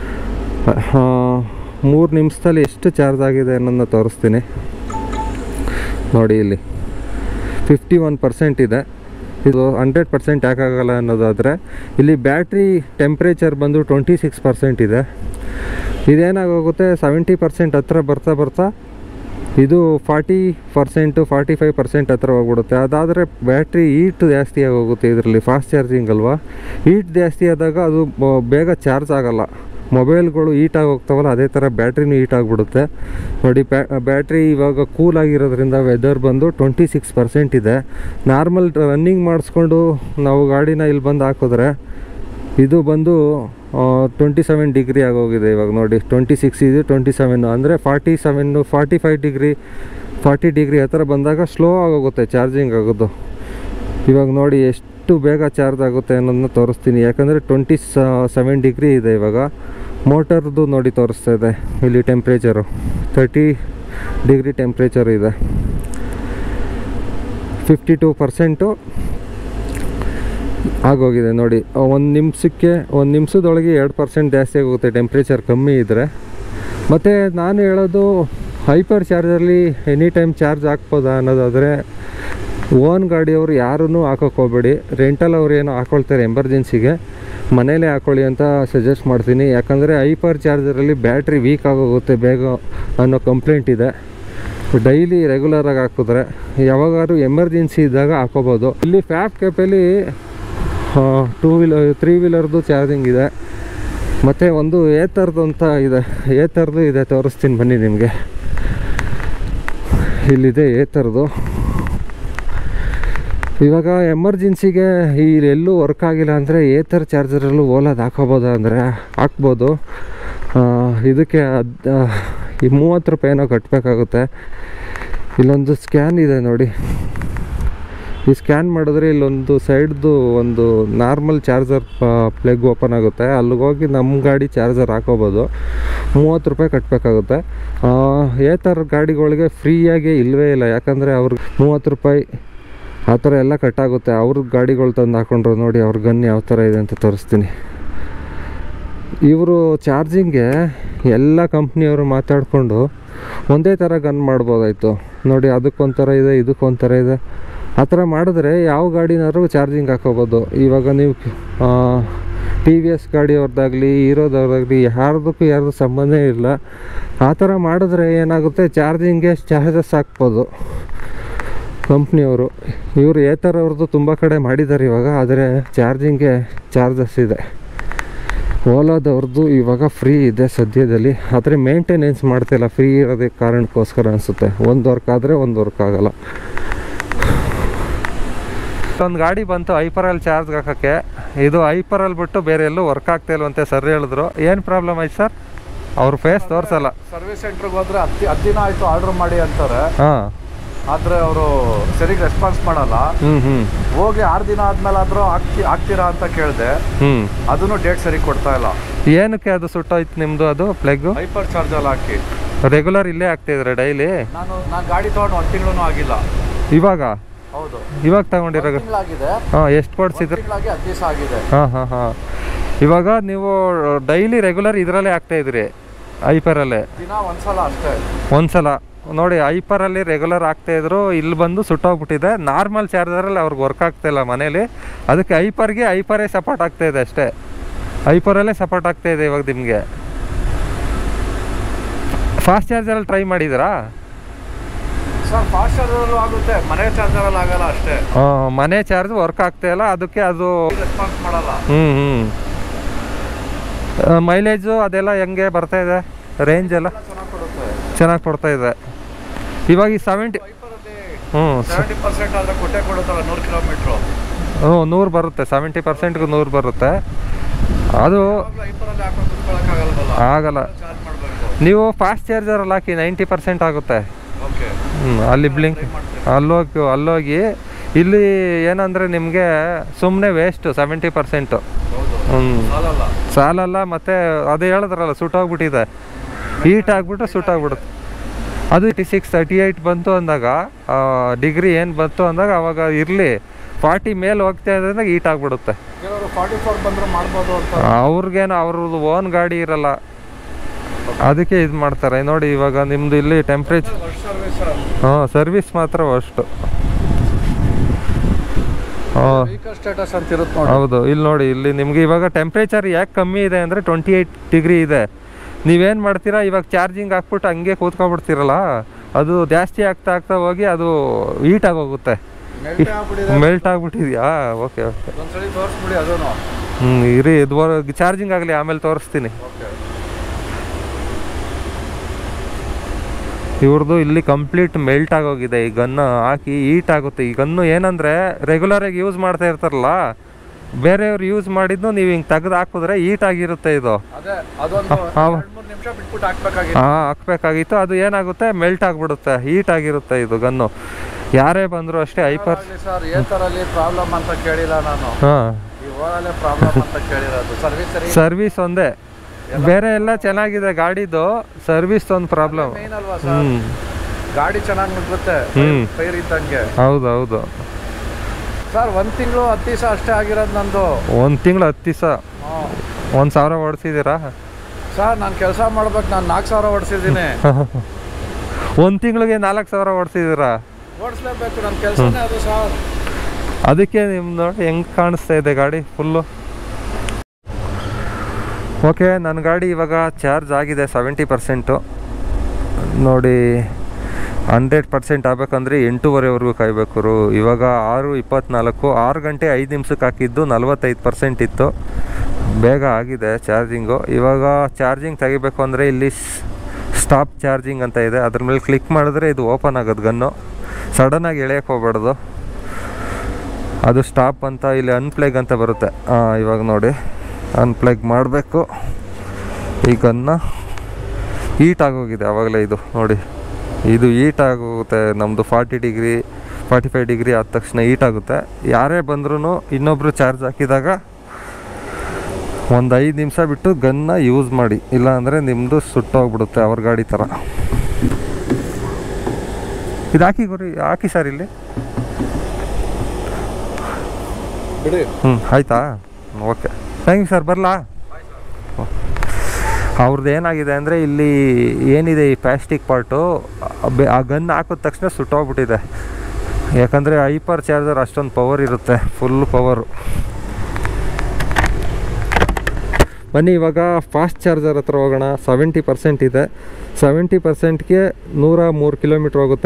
ಮೂರು ನಿಮಿಷದಲ್ಲಿ ಎಷ್ಟು ಚಾರ್ಜ್ ಆಗಿದೆ ಅನ್ನೋದನ್ನ ತೋರಿಸ್ತೀನಿ ನೋಡಿ ಇಲ್ಲಿ ಫಿಫ್ಟಿ ಒನ್ ಪರ್ಸೆಂಟ್ ಇದೆ ಇದು ಹಂಡ್ರೆಡ್ ಪರ್ಸೆಂಟ್ ಯಾಕಾಗಲ್ಲ ಅನ್ನೋದಾದರೆ ಇಲ್ಲಿ ಬ್ಯಾಟ್ರಿ ಟೆಂಪ್ರೇಚರ್ ಬಂದು ಟ್ವೆಂಟಿ ಸಿಕ್ಸ್ ಪರ್ಸೆಂಟ್ ಇದೆ ಇದೇನಾಗೋಗುತ್ತೆ ಸೆವೆಂಟಿ ಪರ್ಸೆಂಟ್ ಹತ್ರ ಬರ್ತಾ ಬರ್ತಾ ಇದು forty percent forty five percent ಹತ್ರ ಹೋಗ್ಬಿಡುತ್ತೆ ಅದಾದರೆ ಬ್ಯಾಟ್ರಿ ಹೀಟ್ ಜಾಸ್ತಿ ಆಗೋಗುತ್ತೆ ಇದರಲ್ಲಿ ಫಾಸ್ಟ್ ಚಾರ್ಜಿಂಗ್ ಅಲ್ವಾ ಹೀಟ್ ಜಾಸ್ತಿ ಆದಾಗ ಅದು ಬ- ಬೇಗ ಚಾರ್ಜ್ ಆಗಲ್ಲ ಮೊಬೈಲ್ಗಳು ಹೀಟ್ ಆಗಿ ಹೋಗ್ತಾವಲ್ಲ ಅದೇ ಥರ ಬ್ಯಾಟ್ರಿನೂ ಹೀಟ್ ಆಗಿಬಿಡುತ್ತೆ ನೋಡಿ ಬ್ಯಾಟ್ರಿ ಇವಾಗ ಕೂಲ್ ಆಗಿರೋದ್ರಿಂದ ವೆದರ್ ಬಂದು ಟ್ವೆಂಟಿ ಸಿಕ್ಸ್ ಪರ್ಸೆಂಟ್ ಇದೆ ನಾರ್ಮಲ್ ರನ್ನಿಂಗ್ ಮಾಡಿಸ್ಕೊಂಡು ನಾವು ಗಾಡಿನ ಇಲ್ಲಿ ಬಂದು ಹಾಕಿದ್ರೆ ಇದು ಬಂದು ಟ್ವೆಂಟಿ ಸೆವೆನ್ ಡಿಗ್ರಿ ಆಗೋಗಿದೆ ಇವಾಗ ನೋಡಿ ಟ್ವೆಂಟಿ ಸಿಕ್ಸ್ ಇದೆ ಟ್ವೆಂಟಿ ಸೆವೆನ್ ಅಂದರೆ forty seven forty five degree forty degree ಆ ಥರ ಬಂದಾಗ ಸ್ಲೋ ಆಗೋಗುತ್ತೆ ಚಾರ್ಜಿಂಗ್ ಆಗೋದು ಇವಾಗ ನೋಡಿ ಎಷ್ಟು ಬೇಗ ಚಾರ್ಜ್ ಆಗುತ್ತೆ ಅನ್ನೋದನ್ನ ತೋರಿಸ್ತೀನಿ ಯಾಕಂದರೆ ಟ್ವೆಂಟಿ ಸೆವೆನ್ ಡಿಗ್ರಿ ಇದೆ ಇವಾಗ ಮೋಟರ್ದು ನೋಡಿ ತೋರಿಸ್ತಾ ಇದೆ ಇಲ್ಲಿ ಟೆಂಪ್ರೇಚರು ತರ್ಟಿ ಡಿಗ್ರಿ ಟೆಂಪ್ರೇಚರ್ ಇದೆ ಫಿಫ್ಟಿ ಟೂ ಪರ್ಸೆಂಟು ಆಗೋಗಿದೆ ನೋಡಿ ಒಂದು ನಿಮಿಷಕ್ಕೆ ಒಂದು ನಿಮಿಷದೊಳಗೆ ಎರಡು ಪರ್ಸೆಂಟ್ ಜಾಸ್ತಿ ಆಗೋಗುತ್ತೆ ಟೆಂಪ್ರೇಚರ್ ಕಮ್ಮಿ ಇದ್ದರೆ ಮತ್ತು ನಾನು ಹೇಳೋದು ಹೈಪರ್ ಚಾರ್ಜರ್ಲಿ ಎನಿ ಟೈಮ್ ಚಾರ್ಜ್ ಹಾಕ್ಬೋದಾ ಅನ್ನೋದಾದರೆ ಓನ್ ಗಾಡಿಯವರು ಯಾರೂ ಹಾಕೋಕೆ ಹೋಗ್ಬೇಡಿ ರೆಂಟಲ್ ಅವ್ರು ಏನೋ ಹಾಕೊಳ್ತಾರೆ ಎಮರ್ಜೆನ್ಸಿಗೆ ಮನೇಲೇ ಹಾಕೊಳ್ಳಿ ಅಂತ ಸಜೆಸ್ಟ್ ಮಾಡ್ತೀನಿ ಯಾಕಂದರೆ ಹೈಪರ್ ಚಾರ್ಜರಲ್ಲಿ ಬ್ಯಾಟ್ರಿ ವೀಕ್ ಆಗೋಗುತ್ತೆ ಬೇಗ ಅನ್ನೋ ಕಂಪ್ಲೇಂಟ್ ಇದೆ ಡೈಲಿ ರೆಗ್ಯುಲರಾಗಿ ಹಾಕಿದ್ರೆ ಯಾವಾಗಾದ್ರು ಎಮರ್ಜೆನ್ಸಿ ಇದ್ದಾಗ ಹಾಕೋಬೋದು ಇಲ್ಲಿ ಫ್ಯಾಪ್ ಕ್ಯಾಪಲ್ಲಿ ಟೂ ವೀಲರ್ ತ್ರೀ ವೀಲರ್ದು ಚಾರ್ಜಿಂಗ್ ಇದೆ ಮತ್ತು ಒಂದು ಏತರ್ದು ಅಂತ ಇದೆ ಏತರ್ದು ಇದೆ ತೋರಿಸ್ತೀನಿ ಬನ್ನಿ ನಿಮಗೆ ಇಲ್ಲಿದೆ ಏತರ್ದು ಇವಾಗ ಎಮರ್ಜೆನ್ಸಿಗೆ ಈ ಎಲ್ಲೂ ವರ್ಕ್ ಆಗಿಲ್ಲ ಅಂದರೆ ಏತರ್ ಚಾರ್ಜರಲ್ಲೂ ಓಲಾದ್ ಹಾಕೋಬೋದಾ ಅಂದರೆ ಹಾಕ್ಬೋದು ಆ, ಇದಕ್ಕೆ ಅದ್ ಈ ಮೂವತ್ತು ರೂಪಾಯಿನೋ ಕಟ್ಟಬೇಕಾಗುತ್ತೆ ಇಲ್ಲೊಂದು ಸ್ಕ್ಯಾನ್ ಇದೆ ನೋಡಿ ಈ ಸ್ಕ್ಯಾನ್ ಮಾಡಿದ್ರೆ ಇಲ್ಲೊಂದು ಸೈಡ್ದು ಒಂದು ನಾರ್ಮಲ್ ಚಾರ್ಜರ್ ಪ್ಲಗ್ ಓಪನ್ ಆಗುತ್ತೆ ಅಲ್ಲಿಗೆ ಹೋಗಿ ನಮ್ಮ ಗಾಡಿ ಚಾರ್ಜರ್ ಹಾಕೋಬೋದು ಮೂವತ್ತು ರೂಪಾಯಿ ಕಟ್ಟಬೇಕಾಗುತ್ತೆ ಏ ಥರ ಗಾಡಿಗಳಿಗೆ ಫ್ರೀಯಾಗಿ ಇಲ್ಲವೇ ಇಲ್ಲ ಯಾಕಂದರೆ ಅವ್ರಿಗೆ ಮೂವತ್ತು ರೂಪಾಯಿ ಆ ಥರ ಎಲ್ಲ ಕಟ್ಟಾಗುತ್ತೆ ಅವ್ರ ಗಾಡಿಗಳು ತಂದು ಹಾಕೊಂಡ್ರು ನೋಡಿ ಅವ್ರ ಗನ್ ಯಾವ ಥರ ಇದೆ ಅಂತ ತೋರಿಸ್ತೀನಿ ಇವರು ಚಾರ್ಜಿಂಗ್ಗೆ ಎಲ್ಲ ಕಂಪ್ನಿಯವರು ಮಾತಾಡಿಕೊಂಡು ಒಂದೇ ಥರ ಗನ್ ಮಾಡ್ಬೋದಾಯಿತು ನೋಡಿ ಅದಕ್ಕೊಂಥರ ಇದೆ ಇದಕ್ಕೊಂಥರ ಇದೆ ಆ ಥರ ಮಾಡಿದ್ರೆ ಯಾವ ಗಾಡಿನಾದ್ರೂ ಚಾರ್ಜಿಂಗ್ ಹಾಕೋಬೋದು ಇವಾಗ ನೀವು ಟಿ ವಿ ಎಸ್ ಗಾಡಿಯವ್ರದ್ದಾಗಲಿ ಹೀರೋದವ್ರದ್ದಾಗಲಿ ಯಾರ್ದಕ್ಕೂ ಯಾರ್ದು ಸಂಬಂಧ ಇಲ್ಲ ಆ ಥರ ಮಾಡಿದ್ರೆ ಏನಾಗುತ್ತೆ ಚಾರ್ಜಿಂಗ್ಗೆ ಚಾರ್ಜಸ್ ಹಾಕ್ಬೋದು ಕಂಪ್ನಿಯವರು ಇವರು ಏತರ್ ಅವ್ರದ್ದು ತುಂಬ ಕಡೆ ಮಾಡಿದ್ದಾರೆ ಇವಾಗ ಆದರೆ ಚಾರ್ಜಿಂಗ್ಗೆ ಚಾರ್ಜಸ್ ಇದೆ ಓಲಾದವ್ರದ್ದು ಇವಾಗ ಫ್ರೀ ಇದೆ ಸದ್ಯದಲ್ಲಿ ಆದರೆ ಮೇಂಟೆನೆನ್ಸ್ ಮಾಡ್ತಿಲ್ಲ ಫ್ರೀ ಇರೋದಕ್ಕೆ ಕಾರಣಕ್ಕೋಸ್ಕರ ಅನಿಸುತ್ತೆ ಒಂದು ವರ್ಕ್ ಆದರೆ ಒಂದು ವರ್ಕ್ ಆಗಲ್ಲ ಒಂದು ಗಾಡಿ ಬಂತು ಐಪರಲ್ಲಿ ಚಾರ್ಜ್ ಹಾಕೋಕ್ಕೆ ಇದು ಐಪರಲ್ಲಿ ಬಿಟ್ಟು ಬೇರೆ ಎಲ್ಲೂ ವರ್ಕ್ ಆಗ್ತಾ ಇಲ್ವಂತೆ ಸರ್ ಹೇಳಿದ್ರು ಏನು ಪ್ರಾಬ್ಲಮ್ ಆಯ್ತು ಸರ್ ಅವ್ರ ಫೇಸ್ ತೋರಿಸಲ್ಲ ಸರ್ವಿಸ್ ಸೆಂಟ್ರಿಗೆ ಹೋದ್ರೆ ಹತ್ತಿ ಹತ್ತು ದಿನ ಆಯ್ತು ಆರ್ಡರ್ ಮಾಡಿ ಅಂತಾರೆ ಹಾಂ ಆದ್ರೆ ಅವರು ಸರಿಗೆ ರೆಸ್ಪಾನ್ಸ್ ಮಾಡಲ್ಲ ಹ್ಞೂ ಹ್ಞೂ ಹೋಗಿ ಆರು ದಿನ ಆದ್ಮೇಲೆ ಆದ್ರೂ ಆಗ್ತಿ ಆಗ್ತೀರಾ ಅಂತ ಕೇಳಿದೆ ಹ್ಞೂ ಅದನ್ನು ಡೇಟ್ ಸರಿ ಕೊಡ್ತಾ ಇಲ್ಲ ಏನಕ್ಕೆ ಅದು ಸುಟ್ಟೋಯ್ತು ನಿಮ್ಮದು ಅದು ಪ್ಲಗ್ಗು ಹೈಪರ್ ಚಾರ್ಜಲ್ಲಿ ಹಾಕಿ ರೆಗ್ಯುಲರ್ ಇಲ್ಲೇ ಆಗ್ತಿದ್ರೆ ಡೈಲಿ ನಾನು ನಾನು ಗಾಡಿ ತಗೊಂಡು ಒಂದು ತಿಂಗಳು ಆಗಿಲ್ಲ ಇವಾಗ ಹೌದು ಇವಾಗ ತಗೊಂಡಿರೋ ತಿಂಗಳಾಗಿದೆ ಹಾಂ ಎಷ್ಟು ಕೊಡ್ಸಿದ್ರು ತಿಂಗಳಾಗಿ ಹತ್ತು ದಿವಸ ಆಗಿದೆ ಹಾಂ ಹಾಂ ಹಾಂ ಇವಾಗ ನೀವು ಡೈಲಿ ರೆಗ್ಯುಲರ್ ಇದರಲ್ಲೇ ಆಗ್ತಾ ಇದ್ರಿ ಐಪರಲ್ಲೇ ದಿನ ಒಂದ್ಸಲ ಅಷ್ಟೇ ಒಂದ್ಸಲ ನೋಡಿ ಐಪರಲ್ಲಿ ರೆಗ್ಯುಲರ್ ಆಗ್ತಾ ಇದ್ರು ಇಲ್ಲಿ ಬಂದು ಸುಟ್ಟೋಗ್ಬಿಟ್ಟಿದೆ ನಾರ್ಮಲ್ ಚಾರ್ಜರಲ್ಲಿ ಅವ್ರಿಗೆ ವರ್ಕ್ ಆಗ್ತಾ ಇಲ್ಲ ಮನೇಲಿ ಅದಕ್ಕೆ ಐಪರ್ಗೆ ಐಪರೇ ಸಪೋರ್ಟ್ ಆಗ್ತಾ ಇದೆ ಅಷ್ಟೇ ಐಪರಲ್ಲೇ ಸಪೋರ್ಟ್ ಆಗ್ತಾ ಇದೆ ಇವಾಗ ನಿಮಗೆ ಫಾಸ್ಟ್ ಚಾರ್ಜರಲ್ಲಿ ಟ್ರೈ ಮಾಡಿದ್ದೀರಾ ಸರ್ ಫಾಸ್ಟ್ ಚಾರ್ಜರಲ್ಲೂ ಆಗುತ್ತೆ ಮನೆ ಚಾರ್ಜರಲ್ಲಿ ಆಗಲ್ಲ ಅಷ್ಟೇ ಆ, ಮನೆ ಚಾರ್ಜ್ ವರ್ಕ್ ಆಗ್ತಾ ಇಲ್ಲ ಅದಕ್ಕೆ ಅದು ರೆಸ್ಪಾನ್ಸ್ ಮಾಡಲ್ಲ ಹ್ಞೂ ಹ್ಞೂ ಮೈಲೇಜು ಅದೆಲ್ಲ ಹೆಂಗೆ ಬರ್ತಾ ಇದೆ ರೇಂಜ್ ಎಲ್ಲ ಚೆನ್ನಾಗಿ ಕೊಡುತ್ತೆ ಚೆನ್ನಾಗಿ ಕೊಡ್ತಾ ಇದೆ ಇವಾಗ ಈ ಸೆವೆಂಟಿ ವೈಪರಲ್ಲಿ ಹ್ಞೂ ಸೆವೆಂಟಿ ಪರ್ಸೆಂಟ್ ಆದ್ರೆ ಕೊಟ್ಟೆ ಕೊಡುತ್ತಲ್ಲ ನೂರು ಕಿಲೋಮೀಟ್ರು ಹ್ಞೂ ನೂರು ಬರುತ್ತೆ ಸೆವೆಂಟಿ ಪರ್ಸೆಂಟ್ಗೂ ನೂರು ಬರುತ್ತೆ ಅದು ವೈಪರಲ್ಲಿ ಹಾಕೊಂಡು ಕುತ್ಕೊಳಕ್ಕಾಗಲ್ವಲ್ಲ ಆಗಲ್ಲ ಚಾರ್ಜ್ ಮಾಡಬೇಕು ನೀವು ಫಾಸ್ಟ್ ಚಾರ್ಜರಲ್ಲಿ ಹಾಕಿ ನೈಂಟಿ ಪರ್ಸೆಂಟ್ ಆಗುತ್ತೆ ಓಕೆ ಹ್ಞೂ ಅಲ್ಲಿ ಬ್ಲಿಂಕ್ ಅಲ್ಲೋಗಿ ಅಲ್ಲೋಗಿ ಇಲ್ಲಿ ಏನಂದರೆ ನಿಮಗೆ ಸುಮ್ಮನೆ ವೇಸ್ಟು ಸೆವೆಂಟಿ ಪರ್ಸೆಂಟು ಹೌದು ಹ್ಞೂ ಸಾಲಲ್ಲ ಸಾಲಲ್ಲ ಮತ್ತು ಅದು ಹೇಳಿದ್ರಲ್ಲ ಸುಟ್ಟೋಗ್ಬಿಟ್ಟಿದೆ ಹೀಟ್ ಆಗಿಬಿಟ್ಟು ಸುಟ್ಟೋಗ್ಬಿಡುತ್ತೆ ಅದು ಏಯ್ಟಿ ಸಿಕ್ಸ್ ತರ್ಟಿ ಏಯ್ಟ್ ಬಂತು ಅಂದಾಗ ಡಿಗ್ರಿ ಏನು ಬಂತು ಅಂದಾಗ ಅವಾಗ ಇರಲಿ ಫಾರ್ಟಿ ಮೇಲೆ ಹೋಗ್ತಾ ಇದೆ ಅಂದಾಗ ಹೀಟ್ ಆಗಿಬಿಡುತ್ತೆ ಕೆಲವರು ಫಾರ್ಟಿ ಫೋರ್ ಬಂದರೂ ಮಾಡ್ಬೋದು ಅಂತ ಅವ್ರಿಗೇನು ಅವ್ರದ್ದು ಓನ್ ಗಾಡಿ ಇರಲ್ಲ ಅದಕ್ಕೆ ಇದು ಮಾಡ್ತಾರೆ ನೋಡಿ ಇವಾಗ ನಿಮ್ಮದು ಇಲ್ಲಿ ಟೆಂಪ್ರೇಚರ್ ವರ್ಷ ಸರ್ವಿಸ್ ಹಾಂ ಸರ್ವಿಸ್ ಮಾತ್ರ ಅಷ್ಟು ಹಾಂ ವೆಹಿಕಲ್ ಸ್ಟೇಟಸ್ ಅಂತ ಇರುತ್ತೆ ನೋಡಿ ಹೌದು ಇಲ್ಲಿ ನೋಡಿ ಇಲ್ಲಿ ನಿಮಗೆ ಇವಾಗ ಟೆಂಪ್ರೇಚರ್ ಯಾಕೆ ಕಮ್ಮಿ ಇದೆ ಅಂದರೆ ಟ್ವೆಂಟಿ ಏಯ್ಟ್ ಡಿಗ್ರಿ ಇದೆ ನೀವೇನು ಮಾಡ್ತೀರಾ ಇವಾಗ ಚಾರ್ಜಿಂಗ್ ಹಾಕ್ಬಿಟ್ಟು ಹಂಗೆ ಕೂತ್ಕೊಬಿಡ್ತೀರಲ್ಲ ಅದು ಜಾಸ್ತಿ ಆಗ್ತಾ ಆಗ್ತಾ ಹೋಗಿ ಅದು ಹೀಟ್ ಆಗೋಗುತ್ತೆ ಮೆಲ್ಟೇ ಆಗ್ಬಿಟ್ಟಿದೆ ಮೆಲ್ಟ್ ಆಗಿಬಿಟ್ಟಿದ್ಯಾ ಓಕೆ ಓಕೆ ಒಂದ್ಸಲಿ ತೋರಿಸ್ಬಿಡಿ ಅದನ್ನು ಹ್ಞೂ ಇರಿ ಇದು ಚಾರ್ಜಿಂಗ್ ಆಗಲಿ ಆಮೇಲೆ ತೋರಿಸ್ತೀನಿ ಓಕೆ ಇವ್ರದ್ದು ಇಲ್ಲಿ ಕಂಪ್ಲೀಟ್ ಮೆಲ್ಟ್ ಆಗೋಗಿದೆ ಈ ಗನ್ನು ಹಾಕಿ ಹೀಟ್ ಆಗುತ್ತೆ ಈ ಗನ್ನು ಏನಂದರೆ ರೆಗ್ಯುಲರಾಗಿ ಯೂಸ್ ಮಾಡ್ತಾ ಇರ್ತಾರಲ್ಲ ಬೇರೆಯವ್ರು ಯೂಸ್ ಮಾಡಿದ್ದು ನೀವು ಹಿಂಗೆ ತೆಗೆದು ಹಾಕಿದ್ರೆ ಹೀಟ್ ಆಗಿರುತ್ತೆ ಇದು ಅದೇ ಅದೊಂದು ಹಾ. ಎರಡು ಮೂರು ನಿಮಿಷ ಬಿಟ್ಬಿಟ್ಟು ಹಾಕ್ಬೇಕಾಗಿತ್ತು ಹಾಂ ಹಾಕ್ಬೇಕಾಗಿತ್ತು ಅದು ಏನಾಗುತ್ತೆ ಮೆಲ್ಟ್ ಆಗಿಬಿಡುತ್ತೆ ಹೀಟ್ ಆಗಿರುತ್ತೆ ಇದು ಗನ್ನು ಯಾರೇ ಬಂದರೂ ಅಷ್ಟೇ ಐಪರ್ ಸರ್ ಏ ತರಲ್ಲಿ ಪ್ರಾಬ್ಲಮ್ ಅಂತ ಕೇಳಿಲ್ಲ ನಾನು ಹಾಂ ಈ ಓರಲ್ಲೇ ಪ್ರಾಬ್ಲಮ್ ಅಂತ ಕೇಳಿರೋದು ಸರ್ವಿಸ್ ಸರಿ ಸರ್ವಿಸ್ ಒಂದೇ ಬೇರೆ ಎಲ್ಲ ಚೆನ್ನಾಗಿದೆ ಗಾಡಿದು ಸರ್ವಿಸ್ ಒಂದು ಪ್ರಾಬ್ಲಮ್ ಮೇನ್ ಅಲ್ವಾ ಹ್ಞೂ ಸರ್ ಗಾಡಿ ಚೆನ್ನಾಗಿ ನುಗ್ಗುತ್ತೆ ಹ್ಮ್. ಟೈರ್ ಇದ್ದಂಗೆ ಹೌದು ಹೌದು ಸರ್ ಒಂದು ತಿಂಗಳು ಹತ್ತು ದಿವಸ ಅಷ್ಟೇ ಆಗಿರೋದು ನಂದು ಒಂದು ತಿಂಗಳು ಹತ್ತು ದಿವಸ ಒಂದು ಸಾವಿರ ಓಡಿಸಿದ್ದೀರಾ ಸರ್ ನಾನು ಕೆಲಸ ಮಾಡ್ಬೇಕು ನಾನು ನಾಲ್ಕು ಸಾವಿರ ಓಡಿಸಿದ್ದೀನಿ ಒಂದು ತಿಂಗಳಿಗೆ ನಾಲ್ಕು ಸಾವಿರ ಓಡಿಸಿದ್ದೀರಾ ಓಡಿಸ್ಲೇಬೇಕು ನನ್ನ ಕೆಲಸನೇ ಅದು ಸರ್ ಅದಕ್ಕೆ ನಿಮ್ಮ ನೋಡಿ ಹೆಂಗೆ ಕಾಣಿಸ್ತಾ ಇದೆ ಗಾಡಿ ಫುಲ್ಲು ಓಕೆ ನನ್ನ ಗಾಡಿ ಇವಾಗ ಚಾರ್ಜ್ ಆಗಿದೆ ಸೆವೆಂಟಿ ಪರ್ಸೆಂಟು ನೋಡಿ ಹಂಡ್ರೆಡ್ ಪರ್ಸೆಂಟ್ ಆಗಬೇಕಂದ್ರೆ ಎಂಟೂವರೆವರೆಗೂ ಕಾಯಬೇಕು ರು. ಇವಾಗ ಆರು ಇಪ್ಪತ್ನಾಲ್ಕು ಆರು ಗಂಟೆ ಐದು ನಿಮಿಷಕ್ಕೆ ಹಾಕಿದ್ದು ನಲ್ವತ್ತೈದು ಪರ್ಸೆಂಟ್ ಇತ್ತು ಬೇಗ ಆಗಿದೆ ಚಾರ್ಜಿಂಗು ಇವಾಗ ಚಾರ್ಜಿಂಗ್ ತೆಗಿಬೇಕು ಅಂದರೆ ಇಲ್ಲಿ ಸ್ಟಾಪ್ ಚಾರ್ಜಿಂಗ್ ಅಂತ ಇದೆ ಅದ್ರ ಮೇಲೆ ಕ್ಲಿಕ್ ಮಾಡಿದ್ರೆ ಇದು ಓಪನ್ ಆಗೋದು ಗನ್ನು ಸಡನ್ನಾಗಿ ಎಳೆಯಕ್ಕೆ ಹೋಗ್ಬಾರ್ದು ಅದು ಸ್ಟಾಪ್ ಅಂತ ಇಲ್ಲಿ ಅನ್ಪ್ಲೇಗ್ ಅಂತ ಬರುತ್ತೆ ಆ, ಇವಾಗ ನೋಡಿ ಅನ್ಪ್ಲೇಗ್ ಮಾಡಬೇಕು ಈ ಗನ್ನ ಹೀಟ್ ಆಗೋಗಿದೆ ಆವಾಗಲೇ ಇದು ನೋಡಿ ಇದು ಹೀಟ್ ಆಗೋಗುತ್ತೆ ನಮ್ಮದು forty degree forty five degree ಆದ ತಕ್ಷಣ ಹೀಟ್ ಆಗುತ್ತೆ ಯಾರೇ ಬಂದ್ರೂ ಇನ್ನೊಬ್ಬರು ಚಾರ್ಜ್ ಹಾಕಿದಾಗ ಒಂದು ಐದು ನಿಮಿಷ ಬಿಟ್ಟು ಗನ್ನ ಯೂಸ್ ಮಾಡಿ ಇಲ್ಲ ಅಂದರೆ ನಿಮ್ಮದು ಸುಟ್ಟೋಗ್ಬಿಡುತ್ತೆ ಅವ್ರ ಗಾಡಿ ಥರ ಇದು ಹಾಕಿ ಗುರಿ ಹಾಕಿ ಸರ್ ಇಲ್ಲಿ ಬಿಡಿ ಹ್ಞೂ ಆಯ್ತಾ ಓಕೆ ಥ್ಯಾಂಕ್ ಯು ಸರ್ ಬರಲಾ ಅವ್ರದ್ದು ಏನಾಗಿದೆ ಅಂದರೆ ಇಲ್ಲಿ ಏನಿದೆ ಈ ಪ್ಲಾಸ್ಟಿಕ್ ಪಾರ್ಟು ಆ ಗನ್ ಹಾಕಿದ ತಕ್ಷಣ ಸುಟ್ಟೋಗ್ಬಿಟ್ಟಿದೆ ಯಾಕಂದರೆ ಹೈಪರ್ ಚಾರ್ಜರ್ ಅಷ್ಟೊಂದು ಪವರ್ ಇರುತ್ತೆ ಫುಲ್ ಪವರು ಬನ್ನಿ ಇವಾಗ ಫಾಸ್ಟ್ ಚಾರ್ಜರ್ ಹತ್ರ ಹೋಗೋಣ ಸೆವೆಂಟಿ ಪರ್ಸೆಂಟ್ ಇದೆ ಸೆವೆಂಟಿ ಪರ್ಸೆಂಟ್ಗೆ ನೂರ ಮೂರು ಕಿಲೋಮೀಟ್ರ್ ಹೋಗುತ್ತೆ